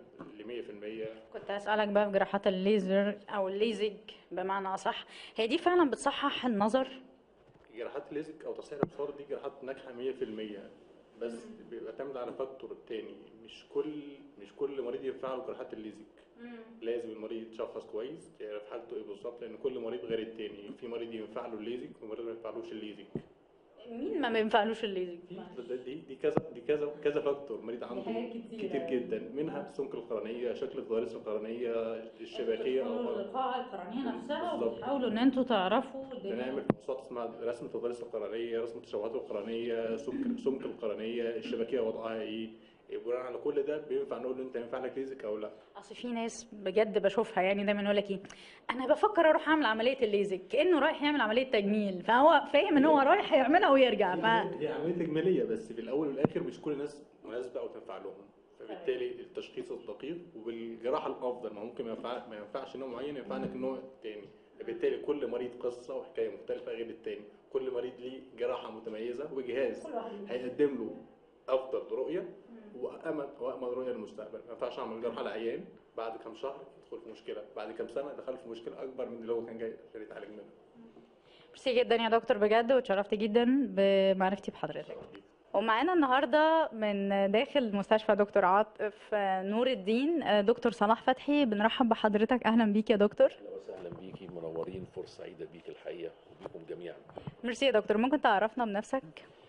100% كنت اسالك بقى في جراحات الليزر او الليزك بمعنى اصح هي دي فعلا بتصحح النظر جراحات الليزك او تصحيح الابصار دي جراحات ناجحة 100% بس بيعتمد على فاكتور تاني مش كل مش كل مريض ينفع له جراحات الليزك لازم المريض يتشخص كويس يعرف حالته ايه بالظبط لان كل مريض غير التاني في مريض ينفع له الليزك ومريض ما ينفعلوش الليزك مين ما بينفعلوش الليزك دي دي دي كذا دي كذا كذا فاكتور مريض عنده حاجات كتيرة. كتير جدا منها السمك القرنيه شكل الضواريس القرنيه الشبكيه او القاعة القرنية نفسها بالظبط. وتحاولوا ان انتوا تعرفوا بنعمل فحوصات اسمها رسم التضاريس القرنيه رسم التشوهات القرنيه سمك سمك القرنيه الشبكيه وضعها ايه بناء على كل ده بينفع نقول له انت ينفع لك ليزك او لا اصل في ناس بجد بشوفها يعني دايما يقول لك ايه انا بفكر اروح اعمل عمليه الليزك كانه رايح يعمل عمليه تجميل فهو فاهم ان هو رايح يعملها ويرجع ف هي عمليه تجميليه بس في الاول والاخر مش كل الناس مناسبه او تنفع لهم فبالتالي التشخيص الدقيق وبالجراحه الافضل ما ممكن ما ينفع ما ينفعش نوع معين ينفع لك نوع تاني فبالتالي كل مريض قصه وحكايه مختلفه غير التاني كل مريض ليه جراحه متميزه وجهاز هيقدم له افضل رؤيه وامن وامن رؤيه للمستقبل ما ينفعش اعمل جراحه لعيان بعد كام شهر يدخل في مشكله بعد كام سنه دخل في مشكله اكبر من اللي هو كان جاي عشان يتعالج منها ميرسي جدا يا دكتور بجد واتشرفت جدا بمعرفتي بحضرتك ومعانا النهارده من داخل مستشفى دكتور عاطف نور الدين دكتور صلاح فتحي بنرحب بحضرتك اهلا بيك يا دكتور اهلا وسهلا بيكي منورين فرصه سعيده بيك الحقيقه وبيكم جميعا ميرسي يا دكتور ممكن تعرفنا بنفسك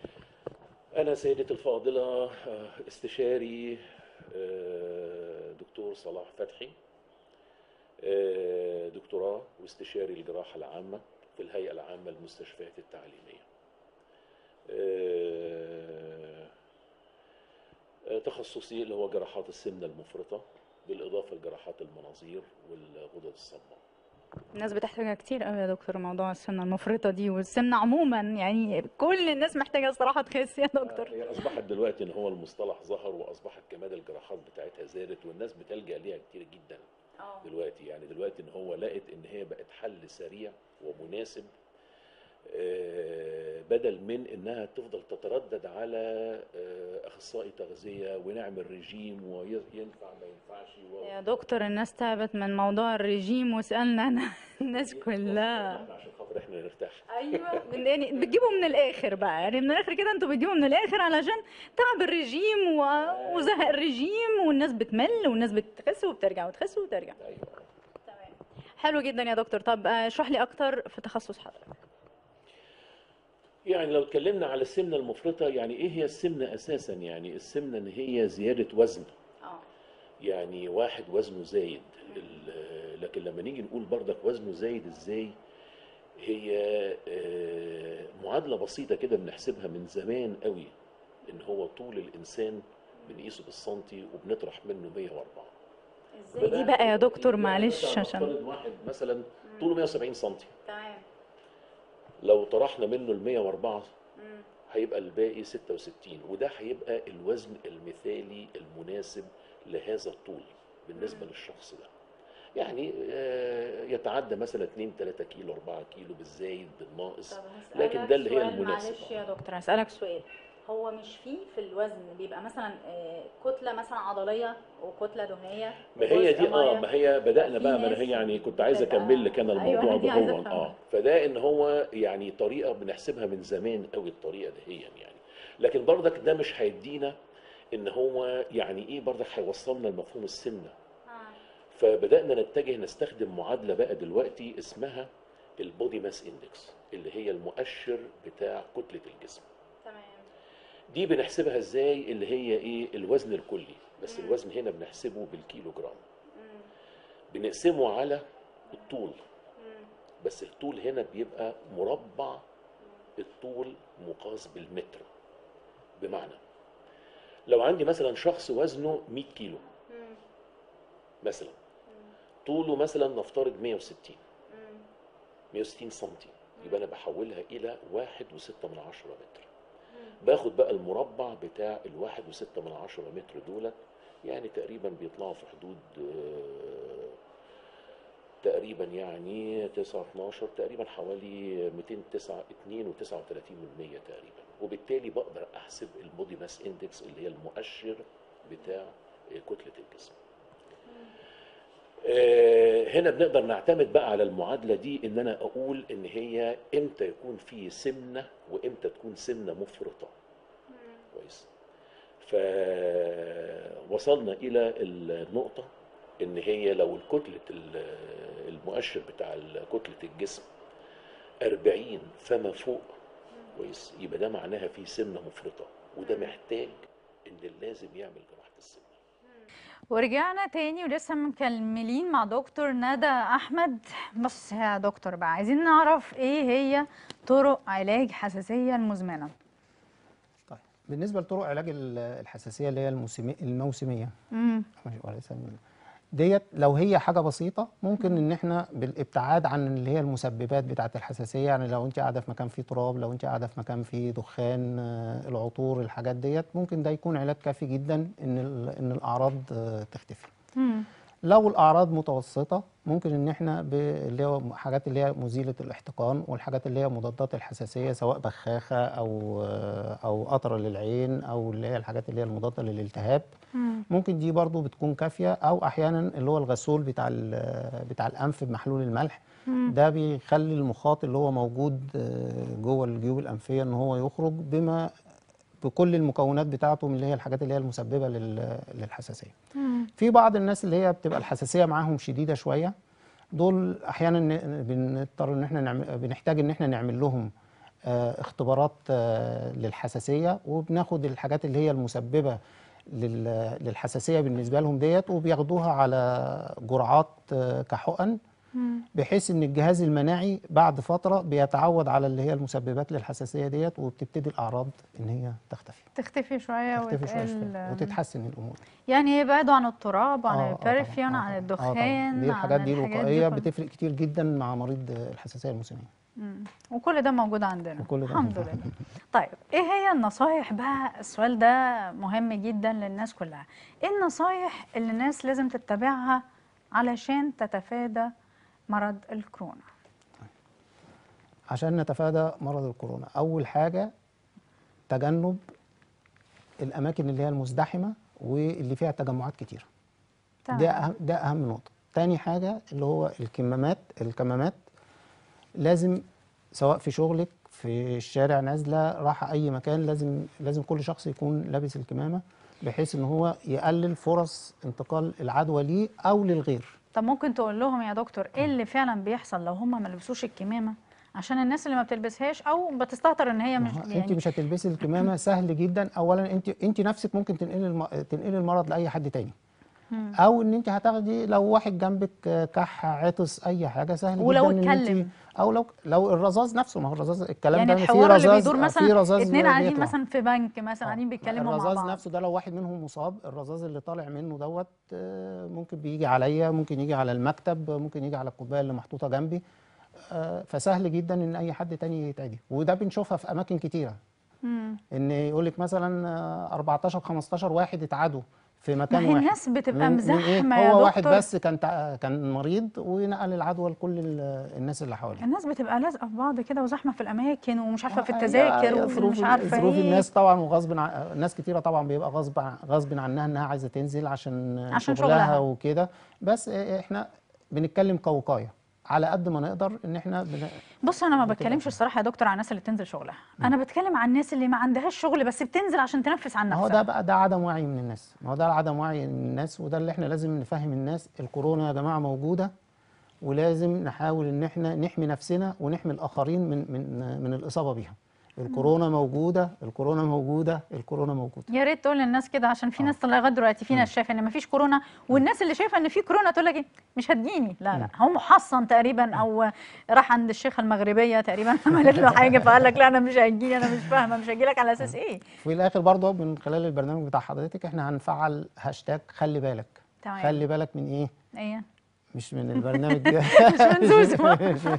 انا سيدتي الفاضله آه، استشاري آه، دكتور صلاح فتحي آه، دكتوراه واستشاري الجراحه العامه في الهيئه العامه للمستشفيات التعليميه آه، آه، تخصصي اللي هو جراحات السمنه المفرطه بالاضافه لجراحات المناظير والغدد الصماء الناس بتحتاجها كتير قوي يا دكتور موضوع السمنه المفرطه دي والسمنه عموما يعني كل الناس محتاجه الصراحه تخس يا دكتور هي اصبحت دلوقتي ان هو المصطلح ظهر واصبحت كمان الجراحات بتاعتها زادت والناس بتلجا ليها كتير جدا دلوقتي يعني دلوقتي ان هو لقت ان هي بقت حل سريع ومناسب آه، بدل من انها تفضل تتردد على آه، اخصائي تغذيه ونعمل رجيم وينفع ما ينفعش و- يا دكتور الناس تعبت من موضوع الرجيم وسألنا أنا الناس كلها احنا عشان خاطر احنا نرتاح ايوه من يعني بتجيبوا من الاخر بقى يعني من الاخر كده انتوا بتجيبوا من الاخر علشان تعب الرجيم و... وزهق الرجيم والناس بتمل والناس بتخس وبترجع وتخس وترجع ايوه تمام حلو جدا يا دكتور طب آه، اشرح لي اكتر في تخصص حضرتك يعني لو اتكلمنا على السمنه المفرطه يعني ايه هي السمنه اساسا يعني السمنه ان هي زياده وزن اه يعني واحد وزنه زايد ال- لكن لما نيجي نقول برضك وزنه زايد ازاي هي آه، معادلة بسيطة كده بنحسبها من زمان قوي ان هو طول الانسان بنقيسه بالسنتي وبنطرح منه 104 ازاي دي بقى يا دكتور يعني معلش مثلاً عشان نفترض واحد مثلا طوله 170 سنتي تمام لو طرحنا منه ال 104 هيبقى الباقي 66 وده هيبقى الوزن المثالي المناسب لهذا الطول بالنسبة للشخص ده يعني آه، يتعدى مثلا 2 3 كيلو 4 كيلو بالزايد بالناقص لكن ده اللي هي المناسب معلش يا دكتور هسألك سؤال هو مش فيه في الوزن بيبقى مثلا آه، كتلة مثلا عضلية وكتلة دهنية ما هي جزء دي اه مية؟ ما هي بدأنا في بقى ما ناس هي يعني كنت عايز بتبقى- اكمل لك انا أيوة، الموضوع دي عايزة ده هو أفهمها. اه فده ان هو يعني طريقه بنحسبها من زمان قوي الطريقه دي يعني لكن برضك ده مش هيدينا ان هو يعني ايه برضك هيوصلنا لمفهوم السمنه فبدأنا نتجه نستخدم معادلة بقى دلوقتي اسمها البودي ماس اندكس اللي هي المؤشر بتاع كتلة الجسم تمام دي بنحسبها ازاي اللي هي ايه الوزن الكلي بس الوزن هنا بنحسبه بالكيلو جرام بنقسمه على الطول بس الطول هنا بيبقى مربع الطول مقاس بالمتر بمعنى لو عندي مثلا شخص وزنه 100 كيلو مثلا طوله مثلا نفترض 160 160 سنتي يبقى انا بحولها الى واحد وستة من عشرة متر باخد بقى المربع بتاع الواحد وستة من عشرة متر دولت يعني تقريبا بيطلعوا في حدود آه، تقريبا يعني 9 12 تقريبا حوالي 209 2 و39 من 100 تقريبا وبالتالي بقدر احسب البودي ماس اندكس اللي هي المؤشر بتاع آه، كتله الجسم آه، هنا بنقدر نعتمد بقى على المعادلة دي ان انا اقول ان هي امتى يكون في سمنة وامتى تكون سمنة مفرطة كويس فوصلنا الى النقطة ان هي لو الكتلة ال- المؤشر بتاع كتلة الجسم 40 فما فوق كويس يبقى ده معناها في سمنة مفرطة وده محتاج ان لازم يعمل جراحة السمنة ورجعنا تاني ولسه مكملين مع دكتور ندى احمد بص يا دكتور بقى عايزين نعرف ايه هي طرق علاج حساسيه المزمنه طيب بالنسبه لطرق علاج ال- الحساسيه اللي هي الموسمي الموسميه امم وليس من- ديت لو هي حاجه بسيطه ممكن ان احنا بالابتعاد عن اللي هي المسببات بتاعه الحساسيه يعني لو انت قاعده في مكان فيه تراب لو انت قاعده في مكان فيه دخان آه، العطور الحاجات ديت ممكن ده يكون علاج كافي جدا ان ال- ان الاعراض آه، تختفي لو الاعراض متوسطه ممكن ان احنا ب- اللي هو حاجات اللي هي مزيله الاحتقان والحاجات اللي هي مضادات الحساسيه سواء بخاخه او او قطره للعين او اللي هي الحاجات اللي هي المضاده للالتهاب ممكن دي برضو بتكون كافيه او احيانا اللي هو الغسول بتاع ال- بتاع الانف بمحلول الملح ده بيخلي المخاط اللي هو موجود آه، جوه الجيوب الانفيه ان هو يخرج بما بكل المكونات بتاعته من اللي هي الحاجات اللي هي المسببه لل- للحساسيه في بعض الناس اللي هي بتبقى الحساسيه معاهم شديده شويه دول احيانا ن- بنضطر ان احنا نعمل بنحتاج ان احنا نعمل لهم آه، اختبارات آه، للحساسيه وبناخد الحاجات اللي هي المسببه لل- للحساسيه بالنسبه لهم ديت وبياخدوها على جرعات آه، كحقن بحيث ان الجهاز المناعي بعد فتره بيتعود على اللي هي المسببات للحساسيه ديت وبتبتدي الاعراض ان هي تختفي تختفي شويه تختفي شويه وتقل شويه وتتحسن الامور يعني يبعدوا عن التراب عن آه، آه طبعاً، البرفيون آه عن طبعاً، آه الدخان طبعاً. دي الحاجات عن دي الحاجات الوقائيه كلها. بتفرق كتير جدا مع مريض الحساسيه الموسميه مم. وكل ده موجود عندنا وكل ده الحمد موجود. لله طيب ايه هي النصايح بقى السؤال ده مهم جدا للناس كلها ايه النصايح اللي الناس لازم تتبعها علشان تتفادى مرض الكورونا عشان نتفادى مرض الكورونا اول حاجه تجنب الاماكن اللي هي المزدحمه واللي فيها تجمعات كتيره ده تمام أهم ده اهم نقطه تاني حاجه اللي هو الكمامات الكمامات لازم سواء في شغلك في الشارع نازله رايحه اي مكان لازم لازم كل شخص يكون لابس الكمامه بحيث ان هو يقلل فرص انتقال العدوى ليه او للغير طب ممكن تقول لهم يا دكتور ايه اللي فعلا بيحصل لو هم ما لبسوش الكمامه عشان الناس اللي ما بتلبسهاش او بتستهتر ان هي مش ما هو انت يعني مش هتلبسي الكمامه سهل جدا اولا انت انت نفسك ممكن تنقلي الم... تنقلي المرض لاي حد تاني او ان انت هتاخدي لو واحد جنبك آه، كح عطس اي حاجه سهل ولو جدا ان اتكلم. انت او لو لو الرزاز نفسه ما هو الرزاز الكلام يعني ده فيه الحوار اللي رذاذ- بيدور في مثلا رذاذ اتنين قاعدين بيطلع. مثلا في بنك مثلا آه. قاعدين بيتكلموا مع الرذاذ بعض نفسه ده لو واحد منهم مصاب الرذاذ اللي طالع منه دوت آه، ممكن بيجي عليا ممكن يجي على المكتب ممكن يجي على الكوبايه اللي محطوطه جنبي آه، فسهل جدا ان اي حد تاني يتعدي وده بنشوفها في اماكن كتيره مم. ان يقول لك مثلا آه، 14 15 واحد اتعادوا في ما مكان هي واحد الناس بتبقى من- من إيه؟ مزاحمه يا هو واحد دكتور بس كان تع- كان مريض ونقل العدوى لكل ال- الناس اللي حواليه الناس بتبقى لازقه في بعض كده وزحمه في الاماكن ومش عارفه في آه، هي- التذاكر هي وفي ظروف مش عارفه ظروف ايه الناس طبعا وغصب عن ناس كتيره طبعا بيبقى غصب عن- غصب عنها انها عايزه تنزل عشان, عشان شغلها, شغلها. وكده بس احنا بنتكلم كوقايه على قد ما نقدر ان احنا بن... بص انا ما بتبقى بتكلمش فاهم. الصراحه يا دكتور عن الناس اللي بتنزل شغلها انا بتكلم عن الناس اللي ما عندهاش شغل بس بتنزل عشان تنفس عن ما هو نفسها ده بقى ده عدم وعي من الناس ما هو ده عدم وعي من الناس وده اللي احنا لازم نفهم الناس الكورونا يا جماعه موجوده ولازم نحاول ان احنا نحمي نفسنا ونحمي الاخرين من من من الاصابه بيها الكورونا موجوده الكورونا موجوده الكورونا موجوده يا ريت تقول للناس كده عشان في ناس لغايه دلوقتي في ناس شايفه ان ما فيش كورونا والناس اللي شايفه ان في كورونا تقول لك إيه، مش هتجيني لا لا هو محصن تقريبا او راح عند الشيخه المغربيه تقريبا عملت له حاجه فقال لك لا انا مش هتجيني انا مش فاهمه مش هجي لك على اساس ايه في الاخر برضه من خلال البرنامج بتاع حضرتك احنا هنفعل هاشتاج خلي بالك تمام. خلي بالك من ايه ايه مش من البرنامج ده مش من زوزو.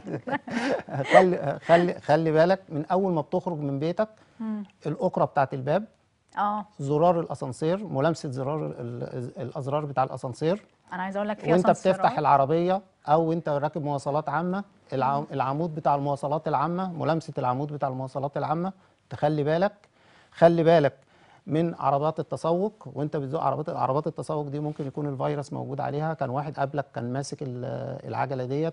خلي خلي خلي بالك من اول ما بتخرج من بيتك الاقرة بتاعت الباب اه زرار الاسانسير ملامسه زرار ال- ال- الازرار بتاع الاسانسير انا عايزه اقول لك في وانت أسانسيرات. بتفتح العربيه او انت راكب مواصلات عامه الع- العمود بتاع المواصلات العامه ملامسه العمود بتاع المواصلات العامه تخلي بالك خلي بالك من عربات التسوق وانت بتزوق عربات عربات التسوق دي ممكن يكون الفيروس موجود عليها كان واحد قبلك كان ماسك ال- العجله ديت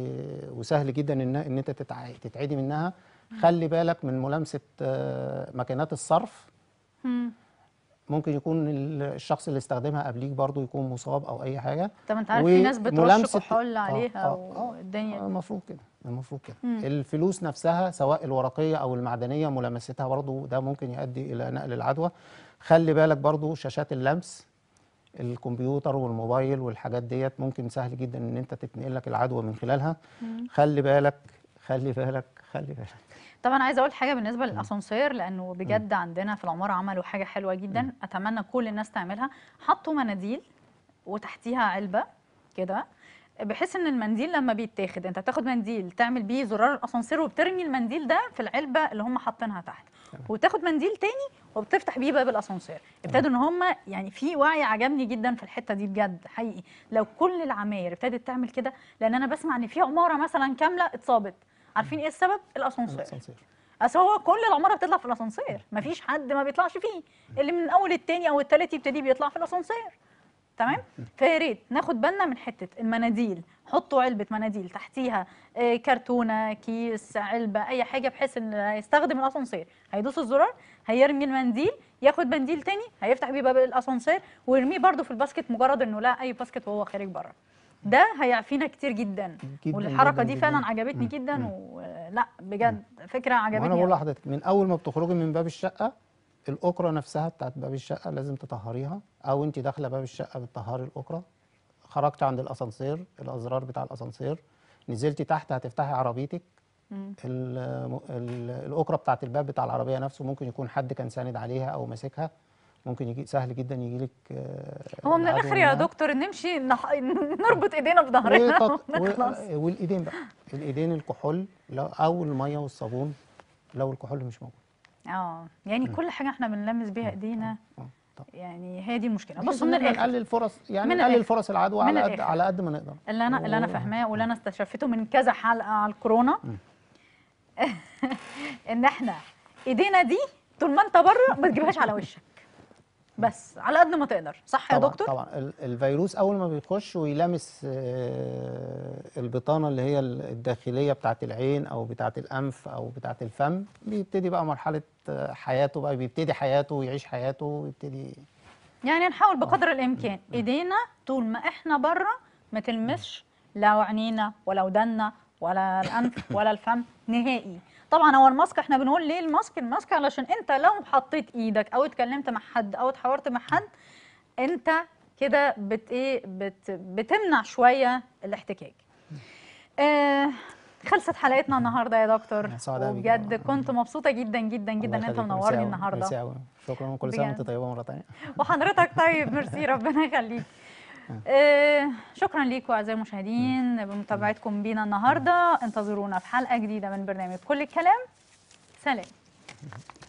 و- وسهل جدا ان ان انت تتع- تتعدي منها خلي بالك من ملامسه آه، ماكينات الصرف مم. ممكن يكون ال- الشخص اللي استخدمها قبليك برضو يكون مصاب او اي حاجه طب انت عارف في ناس بترش وملامسة- كحول آه، عليها آه، آه، والدنيا آه، المفروض كده المفروض كده مم. الفلوس نفسها سواء الورقيه او المعدنيه ملامستها برضو ده ممكن يؤدي الى نقل العدوى خلي بالك برضو شاشات اللمس الكمبيوتر والموبايل والحاجات ديت ممكن سهل جدا ان انت تتنقل لك العدوى من خلالها خلي بالك خلي بالك خلي بالك طبعا عايزه اقول حاجه بالنسبه للاسانسير لانه بجد عندنا في العماره عملوا حاجه حلوه جدا اتمنى كل الناس تعملها حطوا مناديل وتحتيها علبه كده بحيث ان المنديل لما بيتاخد انت بتاخد منديل تعمل بيه زرار الاسانسير وبترمي المنديل ده في العلبه اللي هم حاطينها تحت وتاخد منديل تاني وبتفتح بيه باب الاسانسير ابتدوا ان هم يعني في وعي عجبني جدا في الحته دي بجد حقيقي لو كل العماير ابتدت تعمل كده لان انا بسمع ان في عماره مثلا كامله اتصابت عارفين ايه السبب الاسانسير الأسانسير. اصل هو كل العماره بتطلع في الاسانسير مفيش حد ما بيطلعش فيه اللي من اول التاني او التالت يبتدي بيطلع في الاسانسير تمام فيا ريت ناخد بالنا من حته المناديل حطوا علبه مناديل تحتيها آه، كرتونه كيس علبه اي حاجه بحيث ان اللي هيستخدم الاسانسير هيدوس الزرار هيرمي المنديل ياخد منديل تاني هيفتح بيه باب الاسانسير ويرميه برده في الباسكت مجرد انه لا اي باسكت وهو خارج بره ده هيعفينا كتير جدا, جداً والحركه جداً دي جداً. فعلا عجبتني مم. جدا مم. ولا بجد فكره وانا عجبتني بقول أوي. لحضرتك من اول ما بتخرجي من باب الشقه الاكره نفسها بتاعت باب الشقه لازم تطهريها او انت داخله باب الشقه بتطهري الاكره خرجت عند الاسانسير الازرار بتاع الاسانسير نزلتي تحت هتفتحي عربيتك مم. ال- ال- الاكره بتاعت الباب بتاع العربيه نفسه ممكن يكون حد كان ساند عليها او ماسكها ممكن يجي سهل جدا يجي لك هو من الاخر يا دكتور نمشي نح... نربط ايدينا في ظهرنا ونخلص والايدين بقى الايدين الكحول لو- او الميه والصابون لو الكحول مش موجود اه يعني كل حاجه احنا بنلمس بيها ايدينا آه، طب. يعني هي دي المشكله بحيث بصوا إن من إحنا الاخر نقلل فرص يعني من نقلل الآخر. فرص العدوى من على قد الآخر. على قد ما نقدر اللي انا اللي انا و- فاهماه واللي انا استشفيته من كذا حلقه على الكورونا ان احنا ايدينا دي طول ما انت بره ما تجيبهاش على وشك بس على قد ما تقدر صح يا طبعا دكتور طبعا ال- الفيروس اول ما بيخش ويلامس آه، البطانه اللي هي ال- الداخليه بتاعه العين او بتاعه الانف او بتاعه الفم بيبتدي بقى مرحله آه، حياته بقى بيبتدي حياته ويعيش حياته ويبتدي يعني نحاول بقدر الامكان ايدينا طول ما احنا بره ما تلمسش لا عينينا ولا ودنا ولا الانف ولا الفم نهائي طبعا هو الماسك احنا بنقول ليه الماسك الماسك علشان انت لو حطيت ايدك او اتكلمت مع حد او اتحاورت مع حد انت كده بت ايه بت بتمنع شويه الاحتكاك آه خلصت حلقتنا النهارده يا دكتور أنا سعداء بيك. وبجد كنت مبسوطه جدا جدا جدا ان الله انت يخليك. منورني ميرسي أوي. النهارده ميرسي أوي. شكرا كل سنه وانت بجد. طيبه مره ثانيه وحضرتك طيب ميرسي ربنا يخليك آه شكرا ليكم اعزائي المشاهدين بمتابعتكم بينا النهارده انتظرونا في حلقه جديده من برنامج كل الكلام سلام